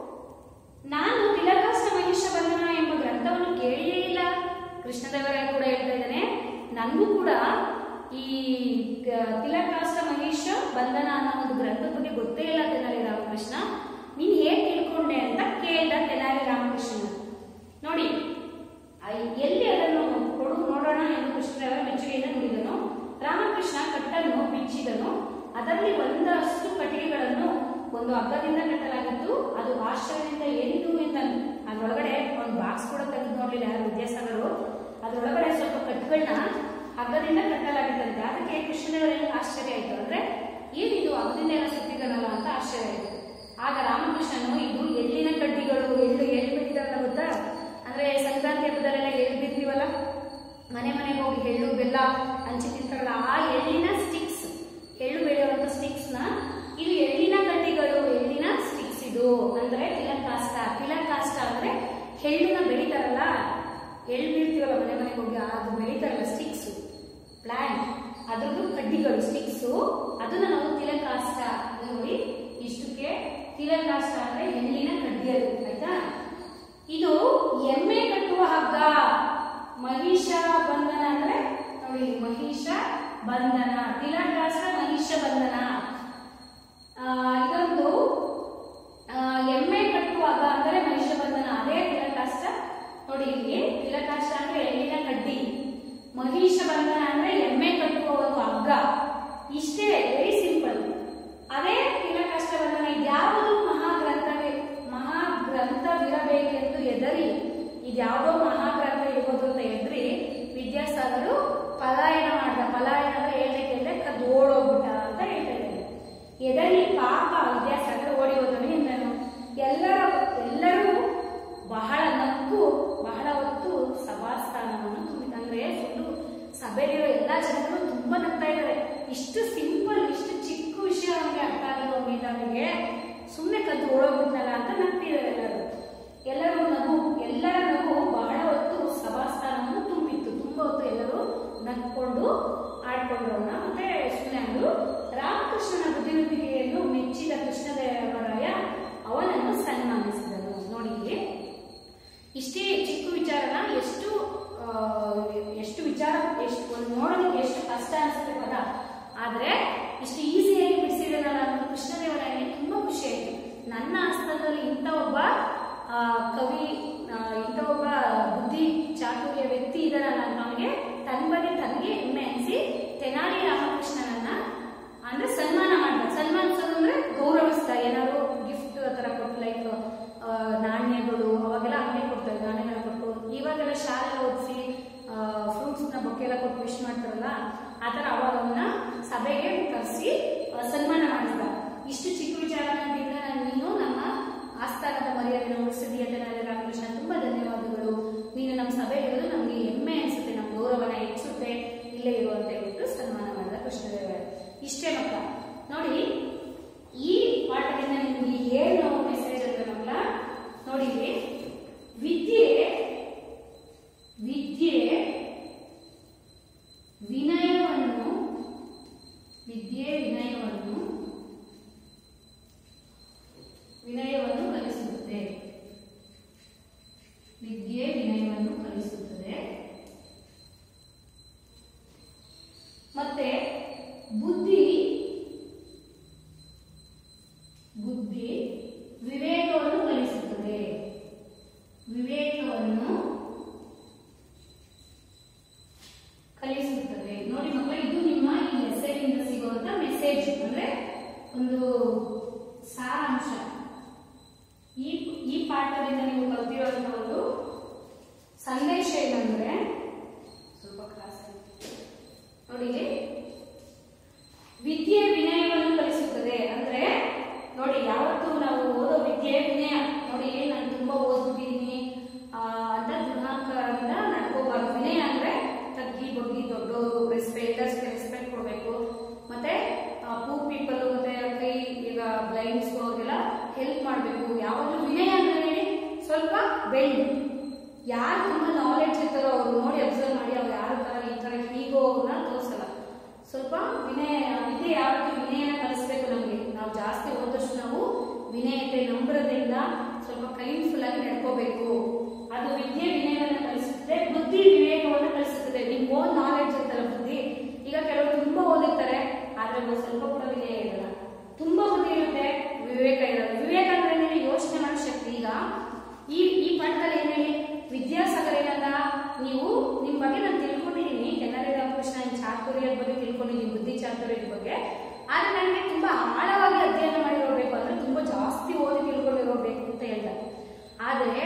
ನಾನು ತಿಲಕಾಷ್ಟ ಮಹಿಷ ಬಂಧನ ಎಂಬ ಗ್ರಂಥವನ್ನು ಕೇಳಿಯೇ ಇಲ್ಲ ಕೃಷ್ಣದೇವರಾಯ ಕೂಡ ಹೇಳ್ತಾ ಇದ್ದಾನೆ ನನಗೂ ಕೂಡ ಈ ಗ- ತಿಲಕಾಷ್ಟ ಮಹಿಷ ಬಂಧನ ಅನ್ನೋ ಒಂದು ಗ್ರಂಥದ ಬಗ್ಗೆ ಗೊತ್ತೇ ಇಲ್ಲ ತೆನಾಲಿ ರಾಮಕೃಷ್ಣ ನೀನ್ ಹೇಗ್ ತಿಳ್ಕೊಂಡೆ ಅಂತ ಕೇಳ್ದ ತೆನಾಲಿ ರಾಮಕೃಷ್ಣ ನೋಡಿ ಆ ಎಲ್ಲಿ ಅದನ್ನು ಕೊಡು ನೋಡೋಣ ಎಂದು ಕೃಷ್ಣದೇವರ ಮೆಚ್ಚುಗೆಯಿಂದ ನುಡಿದನು ರಾಮಕೃಷ್ಣ ಕಟ್ಟನ್ನು ಬಿಚ್ಚಿದನು ಅದರಲ್ಲಿ ಒಂದಷ್ಟು ಕಟ್ಟಿಗೆಗಳನ್ನು ಒಂದು ಹಗ್ಗದಿಂದ ಕಟ್ಟಲಾಗಿತ್ತು ಅದು ಆಶ್ಚರ್ಯದಿಂದ ಏನಿದು ಅಂತ ಅದರೊಳಗಡೆ ಒಂದು ಬಾಕ್ಸ್ ಕೂಡ ತೆಗೆದು ನೋಡ್ಲಿಲ್ಲ ಯಾರು ವಿದ್ಯಾಸಾಗರು ಅದರೊಳಗಡೆ ಸ್ವಲ್ಪ ಕಟ್ಟುಗಳನ್ನ ಹಗ್ಗದಿಂದ ಕಟ್ಟಲಾಗಿತ್ತಂತೆ ಅದಕ್ಕೆ ಕೃಷ್ಣದೇವರಿಗೆ ಆಶ್ಚರ್ಯ ಆಯ್ತು ಅಂದ್ರೆ ಏನಿದು ಹಗ್ಗದಿಂದ ಎಲ್ಲ ಸುತ್ತಿದನಲ್ಲ ಅಂತ ಆಶ್ಚರ್ಯ ಆಯ್ತು ಆಗ ರಾಮಕೃಷ್ಣನು ಇದು ಎಳ್ಳಿನ ಕಡ್ಡಿಗಳು ಎಳ್ಳು ಎಳ್ಳು ಬಿಟ್ಟಿದಾರಲ್ಲ ಗೊತ್ತಾ ಅಂದ್ರೆ ಸಂಕ್ರಾಂತಿ ಹಬ್ಬದಲ್ಲೆಲ್ಲ ಎಳ್ಳು ಬಿಡ್ತೀವಲ್ಲ ಮನೆ ಮನೆಗೆ ಹೋಗಿ ಎಳ್ಳು ಬೆಲ್ಲ ಹಂಚಿ ತಿಂತಾರಲ್ಲ ಆ ಎಳ್ಳಿನ ಸ್ಟಿಕ್ಸ್ ಎಳ್ಳು ಬೆಳೆಯುವಂತ ಸ್ಟಿಕ್ಸ್ ನ ಇದು ಎಳ್ಳಿನ ಕಡ್ಡಿಗಳು ಎಳ್ಳಿನ ಸ್ಟಿಕ್ಸ್ ಇದು ಅಂದ್ರೆ ತಿಲಕಾಷ್ಟ ತಿಲಕಾಷ್ಟ ಅಂದ್ರೆ ಎಳ್ಳನ್ನ ಬೆಳಿತಾರಲ್ಲ ಎಳ್ಳು ಬೀಳ್ತೀವಲ್ಲ ಮನೆ ಮನೆಗೆ ಹೋಗಿ ಅದು ಬೆಳಿತಾರಲ್ಲ ಸ್ಟಿಕ್ಸ್ ಪ್ಲಾಂಟ್ ಅದ್ರದ್ದು ಕಡ್ಡಿಗಳು ಸ್ಟಿಕ್ಸ್ ಅದನ್ನ ನಾವು ತಿಲಕಾಷ್ಟ ನೋಡಿ ಇಷ್ಟಕ್ಕೆ ತಿಲಕಾಷ್ಟ ಅಂದ್ರೆ ಎಳ್ಳಿನ ಕಡ್ಡಿಗಳು ಆಯ್ತಾ ಇದು ಎಮ್ಮೆ ಕಟ್ಟುವ ಹಗ್ಗ ಮಹಿಷ ಬಂಧನ ಅಂದ್ರೆ ನೋಡಿ ಮಹಿಷ ಬಂಧನ ತಿಲಕಾಷ್ಟ ಮಹಿಷ ಬಂಧನ ಆ, ಇದೊಂದು ಆ, ಎಮ್ಮೆ ಕಟ್ಟುವ ಹಗ್ಗ ಅಂದರೆ ಮಹಿಷ ಬಂಧನ ಅದೇ ತಿಲಕಾಷ್ಟ ನೋಡಿ ಇಲ್ಲಿ ತಿಲಕಾಷ್ಟ ಅಂದ್ರೆ ಎಳ್ಳಿನ ಕಡ್ಡಿ ಮಹಿಷ ಬಂಧನ ಅಂದ್ರೆ ಎಮ್ಮೆ ಕಟ್ಟುವ ಒಂದು ಹಗ್ಗ ಇಷ್ಟೇ ವೆರಿ ಸಿಂಪಲ್ ಅದೇ ತಿಲಕಾಷ್ಟ ಬಂಧನ ಇದ್ಯಾವುದು ಮಹಾಗ್ರಂಥವೇ ಮಹಾಗ್ರಂಥವಿರಬೇಕೆಂದು ಎದರಿ ಇದ್ಯಾವುದೋ ಮಹಾಗ್ರಂಥ ಇರ್ಬೋದು ಅಂತ ಎದ್ರಿ ವಿದ್ಯಾಸಾಗರು ಪಲಾಯನ ಮಾಡ್ದ ಪಲಾಯನ ಅಂದ್ರೆ ಹೇಳ್ದೆ ಕೇಳ್ದೆ ಕದ್ದು ಓಡೋಗ್ಬಿಟ್ಟ ಅಂತ ಹೇಳ್ತಾ ಇದ್ದಾರೆ ಎದರಿ ಪಾಪ ವಿದ್ಯಾಸಾಗರ ಓಡಿ ಹೋದನು ಎಂದನು ಎಲ್ಲರ ಎಲ್ಲರೂ ಬಹಳ ನಕ್ಕು ಬಹಳ ಹೊತ್ತು ಸಭಾಸ್ಥಾನವನ್ನು ತುಂಬಿದ ಅಂದ್ರೆ ಫುಲ್ಲು ಸಭೆಯಲ್ಲಿರೋ ಎಲ್ಲಾ ಜನರು ತುಂಬಾ ನಗ್ತಾ ಇದ್ದಾರೆ ಇಷ್ಟು ಸಿಂಪಲ್ ಇಷ್ಟು ಚಿಕ್ಕ ವಿಷಯ ಅವನಿಗೆ ಅರ್ಥ ಆಗಿರೋ ಮೇಧಾವಿಗೆ ಸುಮ್ಮನೆ ಕದ್ದು ಓಡೋಗ್ಬಿಟ್ನಲ್ಲ ಅಂತ ನಗ್ತಿದ್ದಾರೆ ಎಲ್ಲರೂ ಎಲ್ಲರೂ ನಗು ಎಲ್ಲರ ನಗು ಬಹಳ ಹೊತ್ತು ಸಭಾಸ್ಥಾನವನ್ನು ತುಂಬಿತ್ತು ತುಂಬಾ ಹೊತ್ತು ಎಲ್ಲರೂ ನಕ್ಕೊಂಡು ಆಡ್ಕೊಂಡ್ರು ಅವ್ನ. ಮತ್ತೆ ಸುಮ್ಮನೆ ಅಂದ್ರು ರಾಮಕೃಷ್ಣನ ಬುದ್ಧಿವಂತಿಕೆಯನ್ನು ಮೆಚ್ಚಿದ ಕೃಷ್ಣದೇವರಾಯ ಅವನನ್ನು ಸನ್ಮಾನಿಸಿದನು ನೋಡಿ ಇಲ್ಲಿ ಇಷ್ಟೇ ಚಿಕ್ಕ ವಿಚಾರನ ಎಷ್ಟು ಆ, ಎಷ್ಟು ವಿಚಾರ ಎಷ್ಟು ಒಂದು ನೋಡೋದಕ್ಕೆ ಎಷ್ಟು ಕಷ್ಟ ಅನಿಸುತ್ತೆ ಪದ ಆದ್ರೆ ಇಷ್ಟು ಈಸಿಯಾಗಿ ಬಿಡಿಸಿದನಲ್ಲ ಅನ್ನೋದು ಕೃಷ್ಣದೇವರಾಯನಿಗೆ ತುಂಬಾ ಖುಷಿ ಆಯ್ತು ನನ್ನ ಆಸ್ಥಾನದಲ್ಲಿ ಇಂಥ ಒಬ್ಬ ಆ, ಕವಿ ಆ, ಇಂಥ ಒಬ್ಬ ಬುದ್ಧಿ ಚಾತುರ್ಯ ವ್ಯಕ್ತಿ ಇದ್ದಾನಲ್ಲ ಅಂತ ಅವನಿಗೆ ತನ್ನ ಬಗ್ಗೆ ತನಗೆ ಹೆಮ್ಮೆ ಅನಿಸಿ ತೆನಾಲಿ ರಾಮಕೃಷ್ಣನನ್ನ ಅಂದ್ರೆ ಸನ್ಮಾನ ಮಾಡ್ದ ಸನ್ಮಾನಿಸೋದು ಅಂದ್ರೆ ಗೌರವಿಸ್ದ ಏನಾದ್ರು ಗಿಫ್ಟ್ ಆ ಥರ ಕೊಟ್ಟು ಲೈಕ್ ನಾಣ್ಯಗಳು ಅವಾಗೆಲ್ಲ ಹಂಗೆ ಕೊಡ್ತಾರೆ ನಾಣ್ಯಗಳನ್ನ ಕೊಟ್ಟು ಇವಾಗೆಲ್ಲ ಶಾಲೆ ಓದಿಸಿ ಫ್ರೂಟ್ಸ್ನ ಬೊಕ್ಕೆ ಎಲ್ಲ ಕೊಟ್ಟು ವಿಶ್ ಮಾಡ್ತಾರಲ್ಲ ಆ ತರ ಅವಾಗ ಅವನ್ನ ಸಭೆಗೆ ಕರೆಸಿ ಸನ್ಮಾನ ಮಾಡಿದ ಇಷ್ಟು ಚಿಕ್ಕ ವಿಚಾರದಿಂದ ನೀನು ನಮ್ಮ ಆಸ್ಥಾನದ ಮರ್ಯಾದೆನ ಉಳಿಸಿದೀಯ ಅಂತ ರಾಮಕೃಷ್ಣ ತುಂಬಾ ಧನ್ಯವಾದಗಳು ನೀನು ನಮ್ಮ ಸಭೆ ಇರೋದು ನಮ್ಗೆ ಹೆಮ್ಮೆ ಅನ್ಸುತ್ತೆ ನಮ್ಮ ಗೌರವನ ಹೆಚ್ಚುತ್ತೆ ಇಲ್ಲೇ ಇರು ಅಂತ ಹೇಳ್ಬಿಟ್ಟು ಸನ್ಮಾನ ಮಾಡಿದ ಕೃಷ್ಣದೇವರಾಯ ಇಷ್ಟೇ ಮಕ್ಕಳ ನೋಡಿ ಈ ಪಾಠದಿಂದ ನಿಮ್ಗೆ ಏನು ಮೆಸೇಜ್ ಅಂದ್ರೆ ಮಕ್ಕಳ ನೋಡಿ ಇಲ್ಲಿ, ವಿದ್ಯೆ ವಿದ್ಯೆ ವಿನಯವನ್ನು ವಿದ್ಯೆ ವಿನಯವನ್ನು ವಿನಯವನ್ನು ಕಲಿಸುತ್ತದೆ ವಿದ್ಯೆ ವಿನಯವನ್ನು ಕಲಿಸುತ್ತದೆ ಮತ್ತೆ ಬುದ್ಧಿ ಬುದ್ಧಿ ವಿವೇಕವನ್ನು ಕಲಿಸುತ್ತದೆ ವಿವೇಕವನ್ನು ಕಲಿಸುತ್ತದೆ ನೋಡಿ ಮಕ್ಕಳು ಇದು ನಿಮ್ಮ ಈ ಮೆಸೇಜಿಂದ ಸಿಗುವಂತ ಮೆಸೇಜ್ ಅಂದ್ರೆ ಒಂದು ಸಾರಾಂಶ ಈ ಈ ಪಾಠದಿಂದ ನೀವು ಕಲ್ತಿರುವಂತ ಒಂದು ಸಂದೇಶ ಏನಂದ್ರೆ ಸ್ವಲ್ಪ ಕ್ಲಾಸ್ ನೋಡಿ ಇಲ್ಲಿ. ವಿದ್ಯೆ ವಿನಯವನ್ನು ಕಲಿಸುತ್ತದೆ ಅಂದ್ರೆ ನೋಡಿ ಯಾವತ್ತು ನಾವು ಓದೋ ವಿದ್ಯೆ ವಿನಯ ನೋಡಿ ನಾನು ತುಂಬಾ ಓದ್ಬಿಟ್ಟಿದ್ದೀನಿ ಆ, ಅಂತ ದುರ್ನಾಂಕರದಿಂದ ನಡ್ಕೋಬಾರ್ದು ವಿನಯ ಅಂದ್ರೆ ತಗ್ಗಿ ಬಗ್ಗಿ ದೊಡ್ಡವರು ರೆಸ್ಪೆಕ್ಟರ್ಸ್ ರೆಸ್ಪೆಕ್ಟ್ ಕೊಡಬೇಕು ಮತ್ತೆ ಪೂರ್ ಪೀಪಲ್ ಮತ್ತೆ ಕೈ ಈಗ ಬ್ಲೈಂಡ್ಸ್ ಅವ್ರಿಗೆಲ್ಲ ಹೆಲ್ಪ್ ಮಾಡಬೇಕು ಯಾವಾಗಲೂ ವಿನಯ ಅಂದ್ರೆ ಹೇಳಿ ಸ್ವಲ್ಪ ಬೆಂಡ್ ಯಾರು ತುಂಬಾ ನಾಲೆಡ್ಜ್ ಇರ್ತಾರೋ ಅವ್ರು ನೋಡಿ ಅಬ್ಸರ್ವ್ ಮಾಡಿ ಅವ್ರು ಯಾರ ತರ ಈ ತರ ಹೀಗೋನ ತೋರಿಸಲ್ಲ ಸ್ವಲ್ಪ ವಿನಯ ವಿದ್ಯೆ ಯಾವತ್ತೂ ವಿನಯನ ಕಲಿಸ್ಬೇಕು ನಮಗೆ ನಾವು ಜಾಸ್ತಿ ಓದಷ್ಟು ನಾವು ವಿನಯತೆ ನಂಬ್ರದಿಂದ ಸ್ವಲ್ಪ ಕೈಂಡ್ಫುಲ್ ಆಗಿ ನಡ್ಕೋಬೇಕು ಅದು ವಿದ್ಯೆ ವಿನಯವನ್ನು ಕಲಿಸುತ್ತದೆ ಬುದ್ಧಿ ವಿವೇಕವನ್ನು ಕಲಿಸುತ್ತದೆ ನಿಮ್ಗೆ ಓದ್ ನಾಲೆಡ್ಜ್ ಇರ್ತಲ್ಲ ಬುದ್ಧಿ ಈಗ ಕೆಲವರು ತುಂಬಾ ಓದಿರ್ತಾರೆ ಆದ್ರೆ ಅವ್ರು ಸ್ವಲ್ಪ ಕೂಡ ವಿನಯ ಇರಲ್ಲ ತುಂಬಾ ಬುದ್ಧಿ ಇರುತ್ತೆ ವಿವೇಕ ಇರಲ್ಲ ವಿವೇಕ ಅಂದ್ರೆ ಏನೇಳಿ ಯೋಚನೆ ಮಾಡೋ ಶಕ್ತಿ ಈಗ ಈ ಈ ಪಾಠದಲ್ಲಿ ಏನ್ ಹೇಳಿ ವಿದ್ಯಾಸಾಗರ ಏನಂದ ನೀವು ನಿಮ್ ಬಗ್ಗೆ ನಾನು ತಿಳ್ಕೊಂಡಿದ್ದೀನಿ ಕೆನರಿ ರಾಮಕೃಷ್ಣ ಚಾತುರ್ಯದ ಬಗ್ಗೆ ತಿಳ್ಕೊಂಡಿದ್ದೀನಿ ಬುದ್ಧಿ ಚಾತುರ್ಯದ ಬಗ್ಗೆ ಆದ್ರೆ ನನಗೆ ತುಂಬಾ ಆಳವಾಗಿ ಅಧ್ಯಯನ ಮಾಡಿರೋಬೇಕು ಅಂದ್ರೆ ತುಂಬಾ ಜಾಸ್ತಿ ಓದಿ ತಿಳ್ಕೊಂಡಿರೋಬೇಕು ಅಂತ ಹೇಳ್ದ ಆದ್ರೆ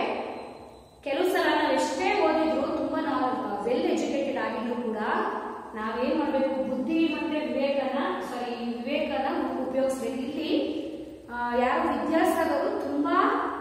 ಕೆಲವು ಸಲ ನಾವು ಎಷ್ಟೇ ಓದಿದ್ರು ತುಂಬಾ ನಾವು ವೆಲ್ ಎಜುಕೇಟೆಡ್ ಆಗಿದ್ರು ಕೂಡ ನಾವೇನ್ ಮಾಡ್ಬೇಕು ಬುದ್ಧಿ ಮತ್ತೆ ವಿವೇಕನ ಸಾರಿ ವಿವೇಕನ ಉಪಯೋಗಿಸ್ಬೇಕು ಇಲ್ಲಿ ಆ, ಯಾರು ವಿದ್ಯಾಸಾಗರು ತುಂಬಾ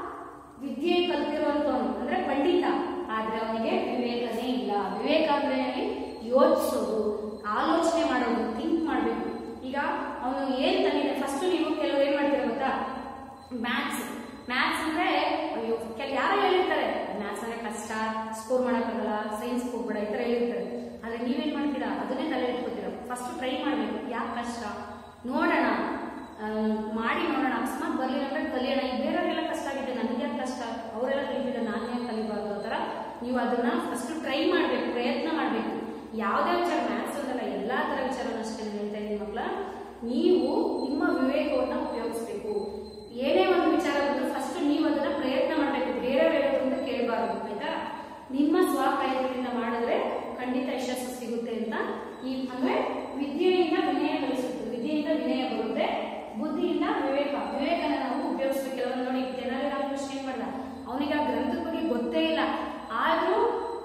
ವಿದ್ಯೆ ಕಲ್ತಿರುವಂತವನು ಅಂದ್ರೆ ಪಂಡಿತ ಆದ್ರೆ ಅವನಿಗೆ ವಿವೇಕನೇ ಇಲ್ಲ ವಿವೇಕ ಅಂದ್ರೆ ಯೋಚಿಸೋದು ಆಲೋಚನೆ ಮಾಡೋದು ಥಿಂಕ್ ಮಾಡ್ಬೇಕು ಈಗ ಅವನು ಏನ್ ತಂದಿದೆ ಫಸ್ಟ್ ನೀವು ಕೆಲವರು ಏನ್ ಮಾಡ್ತೀರ ಗೊತ್ತಾ ಮ್ಯಾಥ್ಸ್ ಮ್ಯಾಥ್ಸ್ ಅಂದ್ರೆ ಅಯ್ಯೋ ಕೆಲ ಯಾರೋ ಹೇಳಿರ್ತಾರೆ ಮ್ಯಾಥ್ಸ್ ಅಂದ್ರೆ ಕಷ್ಟ ಸ್ಕೋರ್ ಮಾಡಕ್ಕಾಗಲ್ಲ ಸೈನ್ಸ್ ಹೋಗ್ಬೇಡ ಈ ತರ ಹೇಳಿರ್ತಾರೆ ಆದ್ರೆ ನೀವೇನ್ ಮಾಡ್ತೀರಾ ಅದನ್ನೇ ತಲೆ ಇಟ್ಕೋತೀರಾ ಫಸ್ಟ್ ಟ್ರೈ ಮಾಡ್ಬೇಕು ಯಾಕೆ ಕಷ್ಟ ನೋಡೋಣ ಆ, ಮಾಡಿ ನೋಡೋಣ ಅಕಸ್ಮಾತ್ ಬರ್ಲಿಲ್ಲ ಅಂದ್ರೆ ಕಲಿಯೋಣ ಈಗ ಬೇರೆಯವರೆಲ್ಲ ಕಷ್ಟ ಆಗಿದೆ ನನಗೆ ಯಾಕೆ ಕಷ್ಟ ಅವರೆಲ್ಲ ಕಲಿತಿದ್ದ ನಾನು ಯಾಕೆ ಕಲಿಬಾರ್ದು ಆ ಥರ ನೀವು ಅದನ್ನ ಫಸ್ಟ್ ಟ್ರೈ ಮಾಡ್ಬೇಕು ಪ್ರಯತ್ನ ಮಾಡ್ಬೇಕು ಯಾವುದೇ ವಿಚಾರ ಮ್ಯಾಥ್ಸ್ ಅಂತಲ್ಲ ಎಲ್ಲಾ ತರ ವಿಚಾರನ ಅಷ್ಟೇ ನಾನು ಹೇಳ್ತಾ ಇದ್ದೀನಿ ಮಕ್ಕಳ ನೀವು ನಿಮ್ಮ ವಿವೇಕವನ್ನ ಉಪಯೋಗಿಸ್ಬೇಕು ಏನೇ ಒಂದು ವಿಚಾರ ಬಂದು ಫಸ್ಟ್ ನೀವು ಅದನ್ನ ಪ್ರಯತ್ನ ಮಾಡ್ಬೇಕು ಬೇರೆಯವ್ರು ಹೇಳೋದ್ರಿಂದ ಕೇಳಬಾರ್ದು ಆಯ್ತಾ ನಿಮ್ಮ ಸ್ವಪ್ರಯತ್ನದಿಂದ ಮಾಡಿದ್ರೆ ಖಂಡಿತ ಯಶಸ್ಸು ಸಿಗುತ್ತೆ ಅಂತ ಈ ಅಂದ್ರೆ ವಿದ್ಯೆಯಿಂದ ವಿನಯ ಕಲಿಸುತ್ತೆ ವಿದ್ಯೆಯಿಂದ ವಿನಯ ಬರುತ್ತೆ ಬುದ್ಧಿಯಿಂದ ವಿವೇಕ ವಿವೇಕನ ನಾವು ಉಪಯೋಗಿಸ್ಬೇಕು ಕೆಲವೊಂದು ನೋಡಿ ಜನರೇ ರಾಮಕೃಷ್ಣ ಏನ್ ಮಾಡ್ದ ಅವನಿಗೆ ಆ ಗ್ರಂಥದ ಬಗ್ಗೆ ಗೊತ್ತೇ ಇಲ್ಲ ಆದ್ರೂ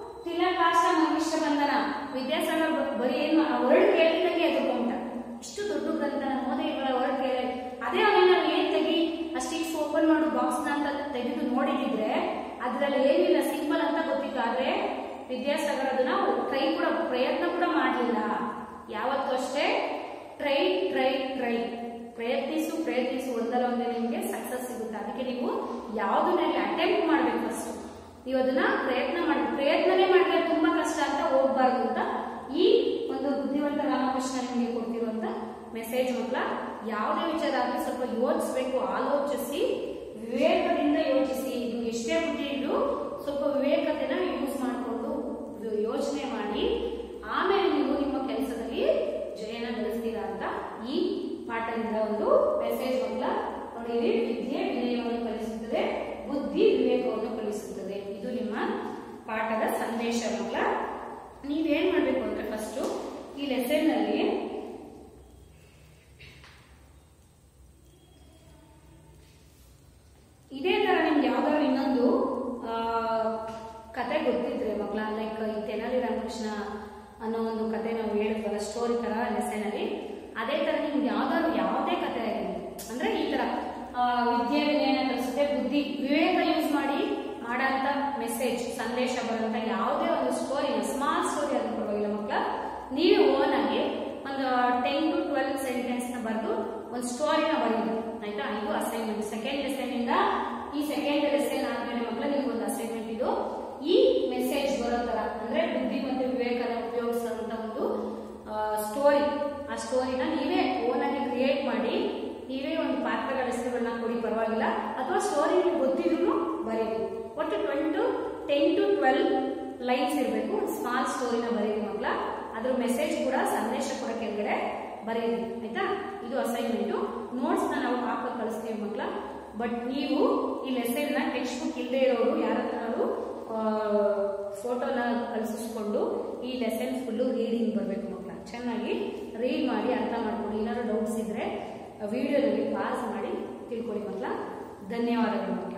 ತಿಲಕಾಶ ಮನುಷ್ಯ ಬಂಧನ ವಿದ್ಯಾಸಾಗರ್ ಬ- ಬರೀ ಏನು ವರ್ಡ್ ಕೇಳಿದಂಗೆ ಎದುರ್ಕೊಂಡ ಇಷ್ಟು ದೊಡ್ಡ ಗ್ರಂಥ ನಾನು ಓದೇ ಇವರ ವರ್ಡ್ ಕೇಳಿ ಅದೇ ಅವನೇನ ಏನ್ ತೆಗಿ ಅಷ್ಟಿಕ್ಸ್ ಓಪನ್ ಮಾಡು ಬಾಕ್ಸ್ ಅಂತ ತೆಗೆದು ನೋಡಿದಿದ್ರೆ ಅದ್ರಲ್ಲಿ ಏನಿಲ್ಲ ಸಿಂಪಲ್ ಅಂತ ಗೊತ್ತಿತ್ತು ಆದ್ರೆ ವಿದ್ಯಾಸಾಗರ್ ಅದನ್ನ ಟ್ರೈ ಕೂಡ ಪ್ರಯತ್ನ ಕೂಡ ಮಾಡಲಿಲ್ಲ ಯಾವತ್ತೂ ಅಷ್ಟೇ ಟ್ರೈ ಟ್ರೈ ಟ್ರೈ ಪ್ರಯತ್ನಿಸು ಪ್ರಯತ್ನಿಸು ಒಂದಲ್ಲ ಒಂದೇ ನಿಮಗೆ ಸಕ್ಸಸ್ ಸಿಗುತ್ತೆ ಅದಕ್ಕೆ ನೀವು ಯಾವುದನ್ನೆಲ್ಲ ಅಟೆಂಪ್ಟ್ ಮಾಡ್ಬೇಕು ಫಸ್ಟ್ ನೀವು ಅದನ್ನ ಪ್ರಯತ್ನ ಮಾಡಿ ಪ್ರಯತ್ನನೇ ಮಾಡಿದ್ರೆ ತುಂಬಾ ಕಷ್ಟ ಅಂತ ಹೋಗ್ಬಾರ್ದು ಅಂತ ಈ ಒಂದು ಬುದ್ಧಿವಂತ ರಾಮಕೃಷ್ಣ ನಿಮಗೆ ಕೊಡ್ತಿರುವಂತ ಮೆಸೇಜ್ ಮಕ್ಕಳ ಯಾವುದೇ ವಿಚಾರ ಆದ್ರೂ ಸ್ವಲ್ಪ ಯೋಚಿಸ್ಬೇಕು ಆಲೋಚಿಸಿ ವಿವೇಕದಿಂದ ಯೋಚಿಸಿ ಇದು ಎಷ್ಟೇ ಬುದ್ಧಿ ಇದ್ರು ಸ್ವಲ್ಪ ವಿವೇಕತೆನ ಯೂಸ್ ಮಾಡಿಕೊಂಡು ಯೋಚನೆ ಮಾಡಿ ಆಮೇಲೆ ನೀವು ನಿಮ್ಮ ಕೆಲಸದಲ್ಲಿ ಜಯನ ಗಳಿಸ್ತೀರಾ ಅಂತ ಈ ಪಾಠದಿಂದ ಒಂದು ಮೆಸೇಜ್ ಮಕ್ಕಳ ನೋಡಿರಿ ವಿದ್ಯೆ ವಿನಯವನ್ನು ಕಲಿಸುತ್ತದೆ ಬುದ್ಧಿ ವಿವೇಕವನ್ನು ಕಲಿಸುತ್ತದೆ ಇದು ನಿಮ್ಮ ಪಾಠದ ಸಂದೇಶ ಮಕ್ಕಳ ನೀವೇನ್ ಮಾಡ್ಬೇಕು ಅಂದ್ರೆ ಫಸ್ಟ್ ಈ ಲೆಸನ್ ನಲ್ಲಿ ಇದೇ ತರ ನಿಮ್ಗೆ ಯಾವ್ದಾದ್ರು ಇನ್ನೊಂದು ಆ, ಕತೆ ಗೊತ್ತಿದ್ರೆ ಮಕ್ಕಳ ಲೈಕ್ ಈ ತೆನಾಲಿ ರಾಮಕೃಷ್ಣ ಅನ್ನೋ ಒಂದು ಕತೆ ನಾವು ಅದೇ ತರ ನಿಮ್ಗೆ ಯಾವ್ದಾದ್ರು ಯಾವುದೇ ಕಥೆ ಆಗಿರಲಿ ಅಂದ್ರೆ ಈ ತರ ಆ, ವಿದ್ಯೆ ವಿನಯನ ಕಲಿಸುತ್ತೆ ಬುದ್ಧಿ ವಿವೇಕ ಯೂಸ್ ಮಾಡಿ ಮಾಡಂತ ಮೆಸೇಜ್ ಸಂದೇಶ ಬರುವಂತ ಯಾವುದೇ ಒಂದು ಸ್ಟೋರಿ ಸ್ಮಾಲ್ ಸ್ಟೋರಿ ಆದ್ರೂ ಪರವಾಗಿಲ್ಲ ಮಕ್ಕಳ ನೀವೇ ಓನ್ ಆಗಿ ಒಂದು ಟೆನ್ ಟು ಟ್ವೆಲ್ ಸೆಂಟೆನ್ಸ್ ನ ಬರೆದು ಒಂದು ಸ್ಟೋರಿನ ಬರೀರಿ ಆಯ್ತಾ ಇದು ಅಸೈನ್ಮೆಂಟ್ ಸೆಕೆಂಡ್ ಲೆಸನ್ ಇಂದ ಈ ಸೆಕೆಂಡ್ ಲೆಸನ್ ಆದ್ಮೇಲೆ ಮಕ್ಕಳ ನಿಮ್ಗೆ ಒಂದು ಅಸೈನ್ಮೆಂಟ್ ಇದು ಈ ಮೆಸೇಜ್ ಬರೋ ತರ ಅಂದ್ರೆ ಬುದ್ಧಿ ಮತ್ತು ವಿವೇಕನ ಉಪಯೋಗಿಸುವಂತ ಒಂದು ಸ್ಟೋರಿ ಆ ಸ್ಟೋರಿನ ನೀವೇ ಓನ್ ಆಗಿ ಕ್ರಿಯೇಟ್ ಮಾಡಿ ನೀವೇ ಒಂದು ಪಾತ್ರಗಳ ಹೆಸರುಗಳನ್ನ ಕೊಡಿ ಪರವಾಗಿಲ್ಲ ಅಥವಾ ಸ್ಟೋರಿ ಗೊತ್ತಿದ್ರು ಬರೀರಿ ಒಟ್ಟು twenty ten to twelve lines ಇರಬೇಕು ಸ್ಮಾಲ್ ಸ್ಟೋರಿನ ಬರೀರಿ ಮಕ್ಕಳ ಅದ್ರ ಮೆಸೇಜ್ ಕೂಡ ಸಂದೇಶ ಕೂಡ ಕೆಳಗಡೆ ಬರೀರಿ ಆಯ್ತಾ ಇದು ಅಸೈನ್ಮೆಂಟು ನೋಟ್ಸ್ನ ನಾವು ಹಾಕಿ ಕಳಿಸ್ತೀವಿ ಮಕ್ಕಳ ಬಟ್ ನೀವು ಈ ಲೆಸನ್ನ ಟೆಕ್ಸ್ಟ್ ಬುಕ್ ಇಲ್ಲದೆ ಇರೋರು ಯಾರ ಹತ್ರನಾದ್ರು ಫೋಟೋನ ಕಳಿಸಿಸ್ಕೊಂಡು ಈ ಲೆಸನ್ ಫುಲ್ಲು ರೀಡಿಂಗ್ ಬರಬೇಕು ಮಕ್ಕಳ ಚೆನ್ನಾಗಿ ರೀಡ್ ಮಾಡಿ ಅರ್ಥ ಮಾಡ್ಕೊಂಡು ಏನಾದ್ರು ಡೌಟ್ಸ್ ಇದ್ರೆ ವಿಡಿಯೋದಲ್ಲಿ ಪಾಸ್ ಮಾಡಿ ತಿಳ್ಕೊಳ್ಳಿ ಮಕ್ಕಳ ಧನ್ಯವಾದಗಳು